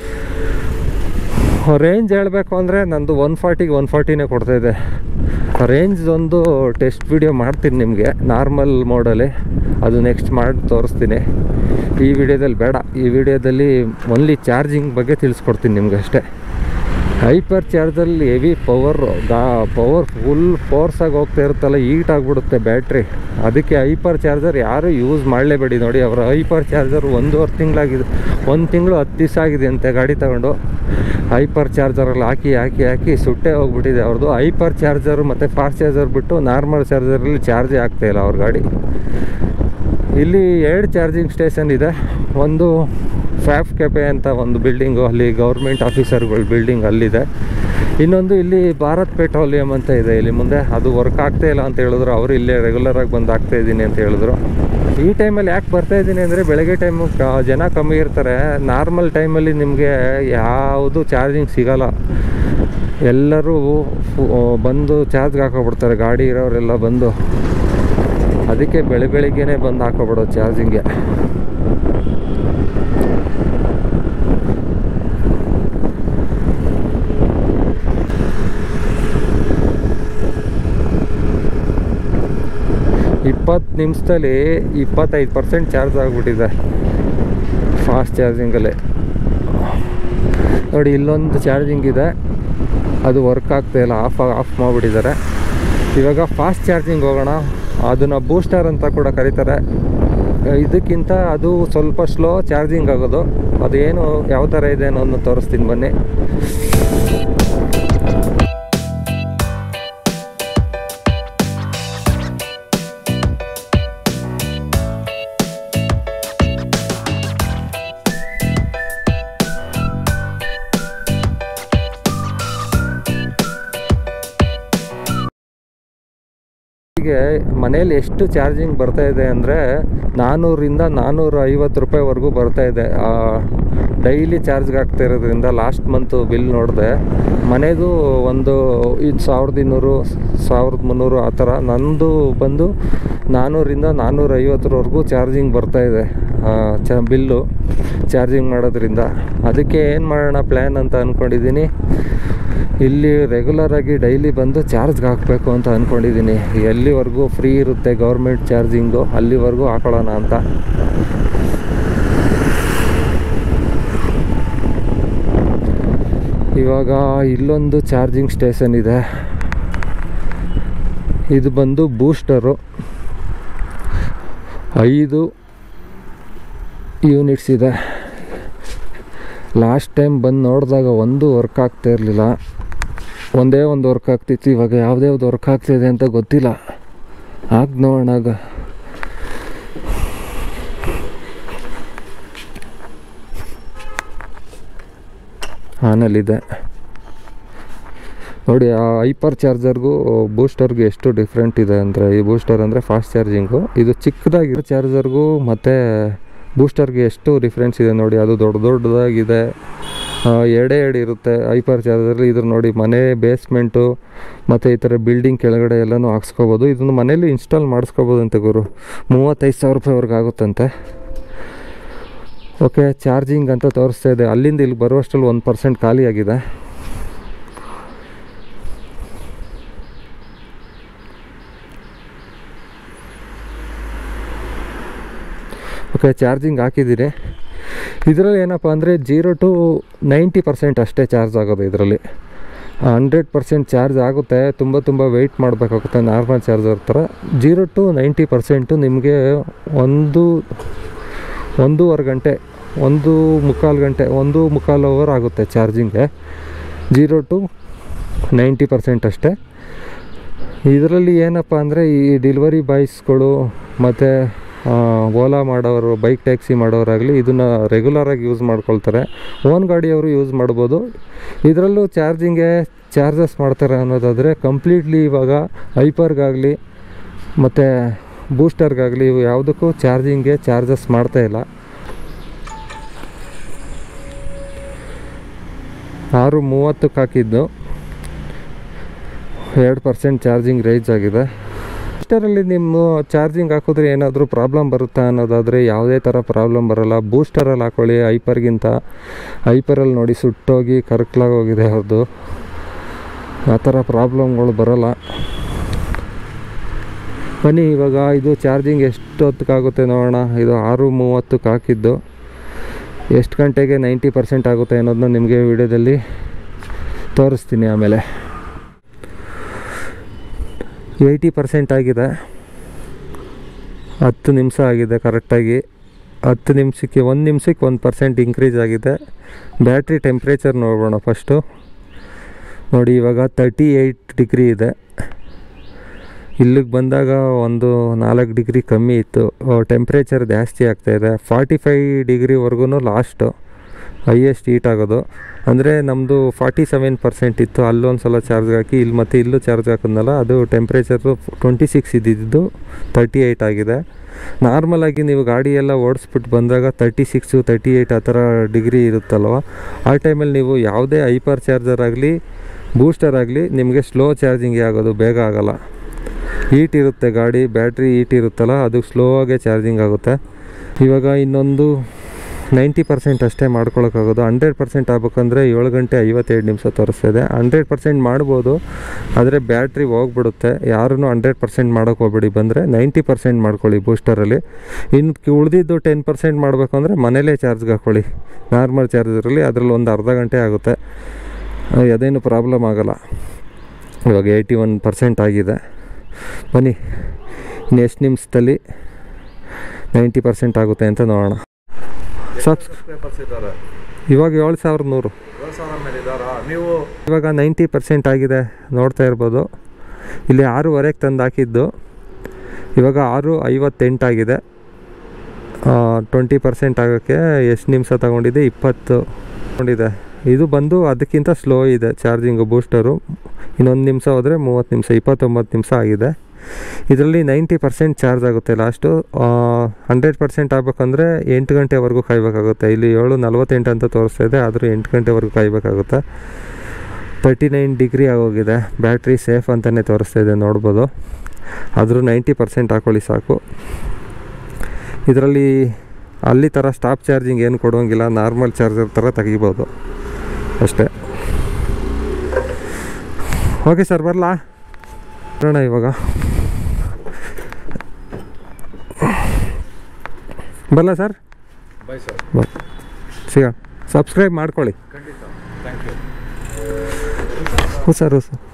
ರೇಂಜ್ ಹೇಳಬೇಕು ಅಂದರೆ ನಂದು ಒನ್ ಫಾರ್ಟಿಗೆ ಒನ್ ಫಾರ್ಟಿನೇ ಕೊಡ್ತಾಯಿದೆ ರೇಂಜ್ ಒಂದು ಟೆಸ್ಟ್ ವಿಡಿಯೋ ಮಾಡ್ತೀನಿ ನಿಮಗೆ ನಾರ್ಮಲ್ ಮೋಡಲ್ಲಿ ಅದು ನೆಕ್ಸ್ಟ್ ಮಾಡಿ ತೋರಿಸ್ತೀನಿ ಈ ವಿಡಿಯೋದಲ್ಲಿ ಬೇಡ ಈ ವಿಡಿಯೋದಲ್ಲಿ ಓನ್ಲಿ ಚಾರ್ಜಿಂಗ್ ಬಗ್ಗೆ ತಿಳಿಸ್ಕೊಡ್ತೀನಿ ನಿಮ್ಗೆ ಅಷ್ಟೇ ಹೈಪರ್ ಚಾರ್ಜಲ್ಲಿ ಹೆವಿ ಪವರ್ ಗಾ ಪವರ್ ಫುಲ್ ಫೋರ್ಸಾಗಿ ಹೋಗ್ತಾ ಇರುತ್ತಲ್ಲ ಹೀಟ್ ಆಗಿಬಿಡುತ್ತೆ ಬ್ಯಾಟ್ರಿ ಅದಕ್ಕೆ ಹೈಪರ್ ಚಾರ್ಜರ್ ಯಾರು ಯೂಸ್ ಮಾಡಲೇಬೇಡಿ ನೋಡಿ ಅವರ ಹೈಪರ್ ಚಾರ್ಜರ್ ಒಂದೂವರೆ ತಿಂಗಳಾಗಿದೆ ಒಂದು ತಿಂಗಳು ಹತ್ತು ದಿವಸ ಆಗಿದೆ ಅಂತೆ ಗಾಡಿ ತಗೊಂಡು ಹೈಪರ್ ಚಾರ್ಜರಲ್ಲಿ ಹಾಕಿ ಹಾಕಿ ಹಾಕಿ ಸುಟ್ಟೇ ಹೋಗ್ಬಿಟ್ಟಿದೆ ಅವ್ರದ್ದು ಹೈಪರ್ ಚಾರ್ಜರ್ ಮತ್ತು ಫಾಸ್ಟ್ ಚಾರ್ಜರ್ ಬಿಟ್ಟು ನಾರ್ಮಲ್ ಚಾರ್ಜರಲ್ಲಿ ಚಾರ್ಜೇ ಆಗ್ತಾಯಿಲ್ಲ ಅವ್ರ ಗಾಡಿ ಇಲ್ಲಿ ಎರಡು ಚಾರ್ಜಿಂಗ್ ಸ್ಟೇಷನ್ ಇದೆ ಒಂದು ಫ್ಯಾಫ್ ಕೆಪೆ ಅಂತ ಒಂದು ಬಿಲ್ಡಿಂಗು ಅಲ್ಲಿ ಗೌರ್ಮೆಂಟ್ ಆಫೀಸರ್ಗಳ ಬಿಲ್ಡಿಂಗ್ ಅಲ್ಲಿದೆ ಇನ್ನೊಂದು ಇಲ್ಲಿ ಭಾರತ್ ಪೆಟ್ರೋಲಿಯಂ ಅಂತ ಇದೆ ಇಲ್ಲಿ ಮುಂದೆ ಅದು ವರ್ಕ್ ಆಗ್ತಾ ಇಲ್ಲ ಅಂತ ಹೇಳಿದ್ರು ಅವರು ಇಲ್ಲೇ ರೆಗ್ಯುಲರಾಗಿ ಬಂದು ಆಗ್ತಾ ಇದ್ದೀನಿ ಅಂತ ಹೇಳಿದ್ರು ಈ ಟೈಮಲ್ಲಿ ಯಾಕೆ ಬರ್ತಾ ಇದ್ದೀನಿ ಅಂದರೆ ಬೆಳಗ್ಗೆ ಟೈಮು ಜನ ಕಮ್ಮಿ ಇರ್ತಾರೆ ನಾರ್ಮಲ್ ಟೈಮಲ್ಲಿ ನಿಮಗೆ ಯಾವುದು ಚಾರ್ಜಿಂಗ್ ಸಿಗಲ್ಲ ಎಲ್ಲರೂ ಫು- ಬಂದು ಚಾರ್ಜ್ಗೆ ಹಾಕೋಬಿಡ್ತಾರೆ ಗಾಡಿ ಇರೋರೆಲ್ಲ ಬಂದು ಅದಕ್ಕೆ ಬೆಳೆ ಬೆಳಿಗ್ಗೆನೆ ಬಂದು ಹಾಕೋಬಿಡೋದು ಚಾರ್ಜಿಂಗ್ಗೆ ಇಪ್ಪತ್ತು ನಿಮಿಷದಲ್ಲಿ ಇಪ್ಪತ್ತೈದು ಪರ್ಸೆಂಟ್ ಚಾರ್ಜ್ ಆಗಿಬಿಟ್ಟಿದೆ ಫಾಸ್ಟ್ ಚಾರ್ಜಿಂಗಲ್ಲಿ ನೋಡಿ ಇಲ್ಲೊಂದು ಚಾರ್ಜಿಂಗ್ ಇದೆ ಅದು ವರ್ಕ್ ಆಗ್ತಾ ಇಲ್ಲ ಆಫ್ ಆಫ್ ಮಾಡಿಬಿಟ್ಟಿದ್ದಾರೆ ಇವಾಗ ಫಾಸ್ಟ್ ಚಾರ್ಜಿಂಗ್ ಹೋಗೋಣ ಅದನ್ನು ಬೂಸ್ಟರ್ ಅಂತ ಕೂಡ ಕರೀತಾರೆ ಇದಕ್ಕಿಂತ ಅದು ಸ್ವಲ್ಪ ಸ್ಲೋ ಚಾರ್ಜಿಂಗ್ ಆಗೋದು ಅದೇನು ಯಾವ ಥರ ಇದೆ ಅನ್ನೋದನ್ನ ತೋರಿಸ್ತೀನಿ ಬನ್ನಿ ಹೀಗೆ ಮನೇಲಿ ಎಷ್ಟು ಚಾರ್ಜಿಂಗ್ ಬರ್ತಾ ಇದೆ ಅಂದರೆ ನಾನ್ನೂರಿಂದ ನಾನ್ನೂರ ಐವತ್ತು ರೂಪಾಯಿವರೆಗೂ ಬರ್ತಾ ಇದೆ ಡೈಲಿ ಚಾರ್ಜ್ಗೆ ಆಗ್ತಾ ಇರೋದ್ರಿಂದ ಲಾಸ್ಟ್ ಮಂತು ಬಿಲ್ ನೋಡಿದೆ ಮನೆದು ಒಂದು ಇದು ಸಾವಿರದ ಇನ್ನೂರು ಸಾವಿರದ ಮುನ್ನೂರು ಆ ಥರ ನಂದು ಬಂದು ನಾನ್ನೂರಿಂದ ನಾನ್ನೂರ ಐವತ್ತರವರೆಗೂ ಚಾರ್ಜಿಂಗ್ ಬರ್ತಾ ಇದೆ ಆ, ಚ ಬಿಲ್ಲು ಚಾರ್ಜಿಂಗ್ ಮಾಡೋದ್ರಿಂದ ಅದಕ್ಕೆ ಏನು ಮಾಡೋಣ ಪ್ಲ್ಯಾನ್ ಅಂತ ಅಂದ್ಕೊಂಡಿದ್ದೀನಿ ಇಲ್ಲಿ ರೆಗ್ಯುಲರ್ ಆಗಿ ಡೈಲಿ ಬಂದು ಚಾರ್ಜ್ಗೆ ಹಾಕಬೇಕು ಅಂತ ಅಂದ್ಕೊಂಡಿದ್ದೀನಿ ಎಲ್ಲಿವರೆಗೂ ಫ್ರೀ ಇರುತ್ತೆ ಗೌರ್ಮೆಂಟ್ ಚಾರ್ಜಿಂಗು ಅಲ್ಲಿವರೆಗೂ ಹಾಕೊಳ್ಳೋಣ ಅಂತ ಇವಾಗ ಇಲ್ಲೊಂದು ಚಾರ್ಜಿಂಗ್ ಸ್ಟೇಷನ್ ಇದೆ ಇದು ಬಂದು ಬೂಸ್ಟರು ಐದು ಯೂನಿಟ್ಸ್ ಇದೆ ಲಾಸ್ಟ್ ಟೈಮ್ ಬಂದು ನೋಡಿದಾಗ ಒಂದು ವರ್ಕ್ ಆಗ್ತಾ ಇರಲಿಲ್ಲ ಒಂದೇ ಒಂದು ವರ್ಕ್ ಆಗ್ತಿತ್ತು ಇವಾಗ ಯಾವುದ್ಯಾವ್ದು ವರ್ಕ್ ಆಗ್ತಿದೆ ಅಂತ ಗೊತ್ತಿಲ್ಲ ಆಗ ನೋಡೋಣ ಆಗ ಆನಲ್ಲಿದೆ ನೋಡಿ ಆ ಹೈಪರ್ ಚಾರ್ಜರ್ಗೂ ಬೂಸ್ಟರ್ಗೂ ಎಷ್ಟು ಡಿಫ್ರೆಂಟ್ ಇದೆ ಅಂದರೆ ಈ ಬೂಸ್ಟರ್ ಅಂದರೆ ಫಾಸ್ಟ್ ಚಾರ್ಜಿಂಗು ಇದು ಚಿಕ್ಕದಾಗಿರೋ ಚಾರ್ಜರ್ಗೂ ಮತ್ತು ಬೂಸ್ಟರ್ಗೆ ಎಷ್ಟು ಡಿಫ್ರೆನ್ಸ್ ಇದೆ ನೋಡಿ ಅದು ದೊಡ್ಡ ದೊಡ್ಡದಾಗಿದೆ ಆ, ಎರಡೇ ಎರಡು ಇರುತ್ತೆ ಹೈಪರ್ ಚಾರ್ಜರಲ್ಲಿ ಇದ್ರ ನೋಡಿ ಮನೆ ಬೇಸ್ಮೆಂಟು ಮತ್ತು ಈ ಥರ ಬಿಲ್ಡಿಂಗ್ ಕೆಳಗಡೆ ಎಲ್ಲನೂ ಹಾಕ್ಸ್ಕೊಬೋದು ಇದನ್ನು ಮನೇಲಿ ಇನ್ಸ್ಟಾಲ್ ಮಾಡಿಸ್ಕೋಬೋದಂತೆ ಗುರು ಮೂವತ್ತೈದು ಸಾವಿರ ರೂಪಾಯಿವರೆಗೆ ಆಗುತ್ತಂತೆ ಓಕೆ ಚಾರ್ಜಿಂಗ್ ಅಂತ ತೋರಿಸ್ತಾ ಇದೆ ಅಲ್ಲಿಂದ ಇಲ್ಲಿ ಬರುವಷ್ಟರಲ್ಲಿ ಒಂದು ಪರ್ಸೆಂಟ್ ಖಾಲಿ ಆಗಿದೆ ಓಕೆ ಚಾರ್ಜಿಂಗ್ ಹಾಕಿದ್ದೀನಿ ಇದರಲ್ಲಿ ಏನಪ್ಪ ಅಂದರೆ ಜೀರೋ ಟು ನೈಂಟಿ ಪರ್ಸೆಂಟ್ ಅಷ್ಟೇ ಚಾರ್ಜ್ ಆಗೋದು ಇದರಲ್ಲಿ ಹಂಡ್ರೆಡ್ ಪರ್ಸೆಂಟ್ ಚಾರ್ಜ್ ಆಗುತ್ತೆ ತುಂಬ ತುಂಬ ವೆಯ್ಟ್ ಮಾಡಬೇಕಾಗುತ್ತೆ ನಾರ್ಮಲ್ ಚಾರ್ಜರ್ ಥರ ಜೀರೋ ಟು ನೈಂಟಿ ಪರ್ಸೆಂಟು ನಿಮಗೆ ಒಂದು ಒಂದೂವರೆ ಗಂಟೆ ಒಂದು ಮುಕ್ಕಾಲು ಗಂಟೆ ಒಂದು ಮುಕ್ಕಾಲು ಅವರ್ ಆಗುತ್ತೆ ಚಾರ್ಜಿಂಗ್ಗೆ ಜೀರೋ ಟು ನೈಂಟಿ ಪರ್ಸೆಂಟ್ ಅಷ್ಟೇ ಇದರಲ್ಲಿ ಏನಪ್ಪ ಅಂದರೆ ಈ ಡೆಲಿವರಿ ಬಾಯ್ಸ್ಗಳು ಮತ್ತು ಓಲಾ ಮಾಡೋರು ಬೈಕ್ ಟ್ಯಾಕ್ಸಿ ಮಾಡೋರಾಗಲಿ ಇದನ್ನು ರೆಗ್ಯುಲರಾಗಿ ಯೂಸ್ ಮಾಡ್ಕೊಳ್ತಾರೆ ಓನ್ ಗಾಡಿಯವರು ಯೂಸ್ ಮಾಡ್ಬೋದು ಇದರಲ್ಲೂ ಚಾರ್ಜಿಂಗ್ಗೆ ಚಾರ್ಜಸ್ ಮಾಡ್ತಾರೆ ಅನ್ನೋದಾದರೆ ಕಂಪ್ಲೀಟ್ಲಿ ಇವಾಗ ಐಪರ್ಗಾಗಲಿ ಮತ್ತು ಬೂಸ್ಟರ್ಗಾಗಲಿ ಇವು ಯಾವುದಕ್ಕೂ ಚಾರ್ಜಿಂಗ್ಗೆ ಚಾರ್ಜಸ್ ಮಾಡ್ತಾ ಇಲ್ಲ ಆರು ಮೂವತ್ತಕ್ಕೆ ಹಾಕಿದ್ದು ಎರಡು ಪರ್ಸೆಂಟ್ ಚಾರ್ಜಿಂಗ್ ರೈಸ್ ಆಗಿದೆ ಬೂಸ್ಟರಲ್ಲಿ ನಿಮ್ಮ ಚಾರ್ಜಿಂಗ್ ಹಾಕಿದ್ರೆ ಏನಾದರೂ ಪ್ರಾಬ್ಲಮ್ ಬರುತ್ತಾ ಅನ್ನೋದಾದರೆ ಯಾವುದೇ ಥರ ಪ್ರಾಬ್ಲಮ್ ಬರೋಲ್ಲ ಬೂಸ್ಟರಲ್ಲಿ ಹಾಕೊಳ್ಳಿ ಐಪರ್ಗಿಂತ ಐಪರಲ್ಲಿ ನೋಡಿ ಸುಟ್ಟೋಗಿ ಕರ್ಕಲಾಗೋಗಿದೆ ಅವ್ರದ್ದು ಆ ಥರ ಪ್ರಾಬ್ಲಮ್ಗಳು ಬರೋಲ್ಲ ಬನ್ನಿ ಇವಾಗ ಇದು ಚಾರ್ಜಿಂಗ್ ಎಷ್ಟು ಹೊತ್ತಿಗಾಗುತ್ತೆ ನೋಡೋಣ ಇದು ಆರು ಮೂವತ್ತಕ್ಕೆ ಹಾಕಿದ್ದು ಎಷ್ಟು ಗಂಟೆಗೆ ನೈಂಟಿ ಪರ್ಸೆಂಟ್ ಆಗುತ್ತೆ ಅನ್ನೋದನ್ನ ನಿಮಗೆ ವಿಡಿಯೋದಲ್ಲಿ ತೋರಿಸ್ತೀನಿ ಆಮೇಲೆ ಏಯ್ಟಿ ಪರ್ಸೆಂಟ್ ಆಗಿದೆ ಹತ್ತು ನಿಮಿಷ ಆಗಿದೆ ಕರೆಕ್ಟಾಗಿ ಹತ್ತು ನಿಮಿಷಕ್ಕೆ ಒಂದು ನಿಮಿಷಕ್ಕೆ ಒಂದು ಪರ್ಸೆಂಟ್ ಇನ್ಕ್ರೀಸ್ ಆಗಿದೆ ಬ್ಯಾಟ್ರಿ ಟೆಂಪ್ರೇಚರ್ ನೋಡೋಣ ಫಸ್ಟು ನೋಡಿ ಇವಾಗ ತರ್ಟಿ ಏಯ್ಟ್ ಡಿಗ್ರಿ ಇದೆ ಇಲ್ಲಿಗೆ ಬಂದಾಗ ಒಂದು ನಾಲ್ಕು ಡಿಗ್ರಿ ಕಮ್ಮಿ ಇತ್ತು ಟೆಂಪ್ರೇಚರ್ ಜಾಸ್ತಿ ಆಗ್ತಾಯಿದೆ ಫಾರ್ಟಿ ಫೈ ಡಿಗ್ರಿವರೆಗೂ ಲಾಸ್ಟು ಹೈಯೆಸ್ಟ್ ಹೀಟ್ ಆಗೋದು ಅಂದರೆ ನಮ್ಮದು ಫಾರ್ಟಿ ಸೆವೆನ್ ಪರ್ಸೆಂಟ್ ಇತ್ತು ಅಲ್ಲೊಂದು ಸಲ ಚಾರ್ಜ್ ಹಾಕಿ ಇಲ್ಲಿ ಮತ್ತು ಇಲ್ಲೂ ಚಾರ್ಜ್ ಹಾಕಿದ್ನಲ್ಲ ಅದು ಟೆಂಪ್ರೇಚರು ಟ್ವೆಂಟಿ ಸಿಕ್ಸ್ ಇದ್ದಿದ್ದು ತರ್ಟಿ ಏಯ್ಟ್ ಆಗಿದೆ ನಾರ್ಮಲಾಗಿ ನೀವು ಗಾಡಿ ಎಲ್ಲ ಓಡಿಸ್ಬಿಟ್ಟು ಬಂದಾಗ ತರ್ಟಿ ಸಿಕ್ಸು ತರ್ಟಿ ಏಯ್ಟ್ ಆ ಥರ ಡಿಗ್ರಿ ಇರುತ್ತಲ್ವ ಆ ಟೈಮಲ್ಲಿ ನೀವು ಯಾವುದೇ ಹೈಪರ್ ಚಾರ್ಜರ್ ಆಗಲಿ ಬೂಸ್ಟರ್ ಆಗಲಿ ನಿಮಗೆ ಸ್ಲೋ ಚಾರ್ಜಿಂಗೇ ಆಗೋದು ಬೇಗ ಆಗೋಲ್ಲ ಹೀಟ್ ಇರುತ್ತೆ ಗಾಡಿ ಬ್ಯಾಟ್ರಿ ಹೀಟ್ ಇರುತ್ತಲ್ಲ ಅದು ಸ್ಲೋ ಆಗೇ ಚಾರ್ಜಿಂಗ್ ಆಗುತ್ತೆ ಇವಾಗ ಇನ್ನೊಂದು ನೈಂಟಿ ಪರ್ಸೆಂಟ್ ಅಷ್ಟೇ ಮಾಡ್ಕೊಳಕ್ಕಾಗೋದು ಹಂಡ್ರೆಡ್ ಪರ್ಸೆಂಟ್ ಆಗ್ಬೇಕಂದ್ರೆ ಏಳು ಗಂಟೆ ಐವತ್ತೆರಡು ನಿಮಿಷ ತೋರಿಸ್ತಿದೆ ಹಂಡ್ರೆಡ್ ಪರ್ಸೆಂಟ್ ಮಾಡ್ಬೋದು ಆದರೆ ಬ್ಯಾಟ್ರಿ ಹೋಗ್ಬಿಡುತ್ತೆ ಯಾರೂ ಹಂಡ್ರೆಡ್ ಪರ್ಸೆಂಟ್ ಮಾಡೋಕೆ ಹೋಗ್ಬೇಡಿ ಬಂದರೆ ನೈಂಟಿ ಪರ್ಸೆಂಟ್ ಮಾಡ್ಕೊಳ್ಳಿ ಬೂಸ್ಟರಲ್ಲಿ ಇನ್ನು ಉಳಿದಿದ್ದು ಟೆನ್ ಪರ್ಸೆಂಟ್ ಮಾಡಬೇಕು ಅಂದರೆ ಮನೇಲೇ ಚಾರ್ಜ್ಗೆ ಹಾಕ್ಕೊಳ್ಳಿ ನಾರ್ಮಲ್ ಚಾರ್ಜರಲ್ಲಿ ಅದರಲ್ಲಿ ಒಂದು ಅರ್ಧ ಗಂಟೆ ಆಗುತ್ತೆ ಅದೇನು ಪ್ರಾಬ್ಲಮ್ ಆಗೋಲ್ಲ ಇವಾಗ ಏಯ್ಟಿ ಒನ್ ಪರ್ಸೆಂಟ್ ಆಗಿದೆ ಬನ್ನಿ ಇನ್ನು ಎಷ್ಟು ನಿಮಿಷದಲ್ಲಿ ನೈಂಟಿ ಪರ್ಸೆಂಟ್ ಆಗುತ್ತೆ ಅಂತ ನೋಡೋಣ ಸಬ್ಸ್ ಪೇಪರ್ಸ್ ಇದ್ದಾರೆ ಇವಾಗ ಏಳು ಸಾವಿರದ ನೂರು ಏಳು ಸಾವಿರ ಮೇಲೆ ಇದ್ದಾರಾ ನೀವು ಇವಾಗ ನೈಂಟಿ ಪರ್ಸೆಂಟ್ ಆಗಿದೆ ನೋಡ್ತಾ ಇರ್ಬೋದು ಇಲ್ಲಿ ಆರೂವರೆಗೆ ತಂದು ಹಾಕಿದ್ದು ಇವಾಗ ಆರು ಐವತ್ತೆಂಟಾಗಿದೆ ಟ್ವೆಂಟಿ ಪರ್ಸೆಂಟ್ ಆಗೋಕ್ಕೆ ಎಷ್ಟು ನಿಮಿಷ ತಗೊಂಡಿದೆ ಇಪ್ಪತ್ತು ತಗೊಂಡಿದೆ ಇದು ಬಂದು ಅದಕ್ಕಿಂತ ಸ್ಲೋ ಇದೆ ಚಾರ್ಜಿಂಗು ಬೂಸ್ಟರು ಇನ್ನೊಂದು ನಿಮಿಷ ಹೋದರೆ ಮೂವತ್ತು ನಿಮಿಷ ಇಪ್ಪತ್ತೊಂಬತ್ತು ನಿಮಿಷ ಆಗಿದೆ ಇದರಲ್ಲಿ ನೈಂಟಿ ಪರ್ಸೆಂಟ್ ಚಾರ್ಜ್ ಆಗುತ್ತೆ ಲಾಸ್ಟು ಹಂಡ್ರೆಡ್ ಪರ್ಸೆಂಟ್ ಆಗಬೇಕಂದ್ರೆ ಎಂಟು ಗಂಟೆವರೆಗೂ ಕಾಯಬೇಕಾಗುತ್ತೆ ಇಲ್ಲಿ ಏಳು ನಲ್ವತ್ತೆಂಟು ಅಂತ ತೋರಿಸ್ತಾ ಇದೆ ಆದರೂ ಎಂಟು ಗಂಟೆವರೆಗೂ ಕಾಯಬೇಕಾಗುತ್ತೆ ತರ್ಟಿ ನೈನ್ ಡಿಗ್ರಿ ಆಗೋಗಿದೆ ಬ್ಯಾಟ್ರಿ ಸೇಫ್ ಅಂತಲೇ ತೋರಿಸ್ತಾ ಇದೆ ನೋಡ್ಬೋದು ಆದರೂ ನೈಂಟಿ ಪರ್ಸೆಂಟ್ ಹಾಕೊಳ್ಳಿ ಸಾಕು ಇದರಲ್ಲಿ ಅಲ್ಲಿ ಥರ ಸ್ಟಾಪ್ ಚಾರ್ಜಿಂಗ್ ಏನು ಕೊಡೋಂಗಿಲ್ಲ ನಾರ್ಮಲ್ ಚಾರ್ಜರ್ ಥರ ತೆಗಿಬೋದು ಅಷ್ಟೇ ಓಕೆ ಸರ್ ಬರಲಾ ಬರೋಣ ಇವಾಗ ಬರಲಾ ಸರ್ ಬೈ ಸರ್ ಬರ್ ಸಿಗೋಣ ಸಬ್ಸ್ಕ್ರೈಬ್ ಮಾಡ್ಕೊಳ್ಳಿ ಖಂಡಿತ ಥ್ಯಾಂಕ್ ಯು ಹ್ಞೂ ಸರ್ ಹ್ಞೂ ಸರ್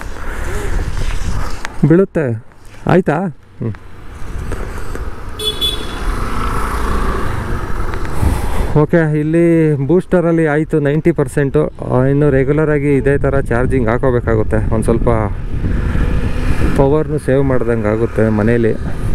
ಬೀಳುತ್ತೆ ಆಯಿತಾ ಹ್ಞೂ ಓಕೆ ಇಲ್ಲಿ ಬೂಸ್ಟರಲ್ಲಿ ಆಯಿತು ನೈಂಟಿ ಪರ್ಸೆಂಟು ಇನ್ನು ರೆಗ್ಯುಲರಾಗಿ ಇದೇ ಥರ ಚಾರ್ಜಿಂಗ್ ಹಾಕೋಬೇಕಾಗುತ್ತೆ ಒಂದು ಸ್ವಲ್ಪ ಪವರ್ನು ಸೇವ್ ಮಾಡ್ದಂಗೆ ಆಗುತ್ತೆ ಮನೇಲಿ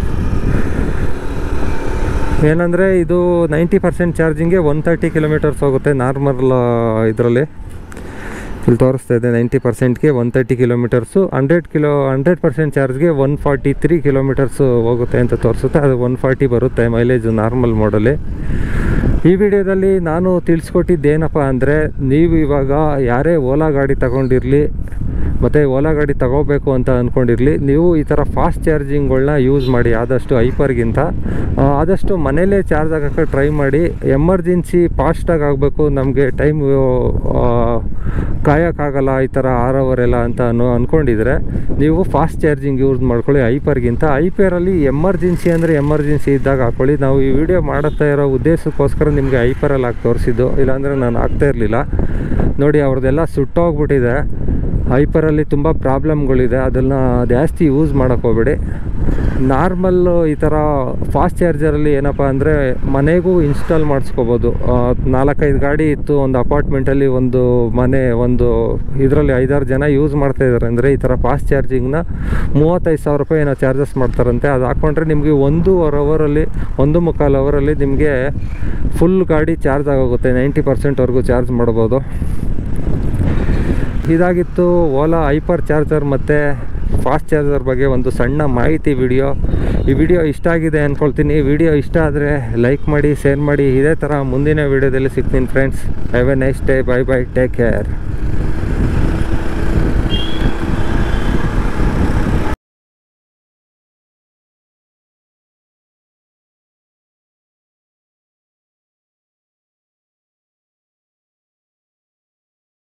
ಏನಂದರೆ ಇದು ನೈಂಟಿ ಪರ್ಸೆಂಟ್ ಚಾರ್ಜಿಂಗ್ಗೆ ಒನ್ ತರ್ಟಿ ಕಿಲೋಮೀಟರ್ಸ್ ಹೋಗುತ್ತೆ ನಾರ್ಮಲ್ ಇದರಲ್ಲಿ ಇಲ್ಲಿ ತೋರಿಸ್ತಾ ಇದೆ ನೈಂಟಿ ಪರ್ಸೆಂಟ್ಗೆ one thirty kilometres hundred kilo hundred percent ಚಾರ್ಜ್ಗೆ ಒನ್ ಫಾರ್ಟಿ ತ್ರೀ ಕಿಲೋಮೀಟರ್ಸು ಹೋಗುತ್ತೆ ಅಂತ ತೋರಿಸುತ್ತೆ ಅದು ಒನ್ ಫಾರ್ಟಿ ಬರುತ್ತೆ ಮೈಲೇಜು ನಾರ್ಮಲ್ ಮಾಡಲಿ ಈ ವಿಡಿಯೋದಲ್ಲಿ ನಾನು ತಿಳಿಸ್ಕೊಟ್ಟಿದ್ದೇನಪ್ಪ ಅಂದರೆ ನೀವು ಇವಾಗ ಯಾರೇ ಓಲಾ ಗಾಡಿ ತಗೊಂಡಿರಲಿ ಮತ್ತು ಓಲಾ ಗಾಡಿ ತಗೋಬೇಕು ಅಂತ ಅಂದ್ಕೊಂಡಿರಲಿ ನೀವು ಈ ಥರ ಫಾಸ್ಟ್ ಚಾರ್ಜಿಂಗ್ಗಳನ್ನ ಯೂಸ್ ಮಾಡಿ ಆದಷ್ಟು ಐಪರ್ಗಿಂತ ಆ, ಆದಷ್ಟು ಮನೇಲೇ ಚಾರ್ಜ್ ಆಗೋಕ್ಕೆ ಟ್ರೈ ಮಾಡಿ ಎಮರ್ಜೆನ್ಸಿ ಫಾಸ್ಟಾಗಿ ಆಗಬೇಕು ನಮಗೆ ಟೈಮ್ ಕಾಯೋಕ್ಕಾಗಲ್ಲ ಈ ಥರ ಆರ್ ಅವರ್ ಎಲ್ಲ ಅಂತ ಅನ್ನೋ ಅಂದ್ಕೊಂಡಿದ್ರೆ ನೀವು ಫಾಸ್ಟ್ ಚಾರ್ಜಿಂಗ್ ಯೂಸ್ ಮಾಡ್ಕೊಳ್ಳಿ ಐಪರ್ಗಿಂತ ಐಪರಲ್ಲಿ ಎಮರ್ಜೆನ್ಸಿ ಅಂದರೆ ಎಮರ್ಜೆನ್ಸಿ ಇದ್ದಾಗ ಹಾಕ್ಕೊಳ್ಳಿ ನಾವು ಈ ವಿಡಿಯೋ ಮಾಡುತ್ತಾ ಇರೋ ಉದ್ದೇಶಕ್ಕೋಸ್ಕರ ನಿಮಗೆ ಐಪರಲ್ಲಿ ಹಾಕಿ ತೋರಿಸಿದ್ದು ಇಲ್ಲಾಂದರೆ ನಾನು ಹಾಕ್ತಾ ಇರಲಿಲ್ಲ ನೋಡಿ ಅವ್ರದ್ದೆಲ್ಲ ಸುಟ್ಟೋಗ್ಬಿಟ್ಟಿದೆ ಹೈಪರಲ್ಲಿ ತುಂಬ ಪ್ರಾಬ್ಲಮ್ಗಳಿದೆ ಅದನ್ನು ಜಾಸ್ತಿ ಯೂಸ್ ಮಾಡೋಕ್ಕೆ ಹೋಗ್ಬೇಡಿ ನಾರ್ಮಲ್ಲು ಈ ಥರ ಫಾಸ್ಟ್ ಚಾರ್ಜರಲ್ಲಿ ಏನಪ್ಪ ಅಂದರೆ ಮನೆಗೂ ಇನ್ಸ್ಟಾಲ್ ಮಾಡಿಸ್ಕೋಬೋದು ನಾಲ್ಕೈದು ಗಾಡಿ ಇತ್ತು ಒಂದು ಅಪಾರ್ಟ್ಮೆಂಟಲ್ಲಿ ಒಂದು ಮನೆ ಒಂದು ಇದರಲ್ಲಿ ಐದಾರು ಜನ ಯೂಸ್ ಮಾಡ್ತಾ ಇದ್ದಾರೆ ಅಂದರೆ ಈ ಥರ ಫಾಸ್ಟ್ ಚಾರ್ಜಿಂಗ್ನ ಮೂವತ್ತೈದು ಸಾವಿರ ರೂಪಾಯಿ ಏನೋ ಚಾರ್ಜಸ್ ಮಾಡ್ತಾರಂತೆ ಅದು ಹಾಕ್ಕೊಂಡ್ರೆ ನಿಮಗೆ ಒಂದೂವರೆ ಅವರಲ್ಲಿ ಒಂದು ಮುಕ್ಕಾಲು ಅವರಲ್ಲಿ ನಿಮಗೆ ಫುಲ್ ಗಾಡಿ ಚಾರ್ಜ್ ಆಗೋಗುತ್ತೆ ನೈಂಟಿ ಪರ್ಸೆಂಟ್ವರೆಗೂ ಚಾರ್ಜ್ ಮಾಡ್ಬೋದು ಇದಾಗಿತ್ತು ಓಲಾ ಹೈಪರ್ ಚಾರ್ಜರ್ ಮತ್ತು ಫಾಸ್ಟ್ ಚಾರ್ಜರ್ ಬಗ್ಗೆ ಒಂದು ಸಣ್ಣ ಮಾಹಿತಿ ವಿಡಿಯೋ ಈ ವಿಡಿಯೋ ಇಷ್ಟ ಆಗಿದೆ ಅಂದ್ಕೊಳ್ತೀನಿ ವಿಡಿಯೋ ಇಷ್ಟ ಆದರೆ ಲೈಕ್ ಮಾಡಿ ಶೇರ್ ಮಾಡಿ ಇದೇ ಥರ ಮುಂದಿನ ವಿಡಿಯೋದಲ್ಲಿ ಸಿಗ್ತೀನಿ friends have a nice day bye bye take care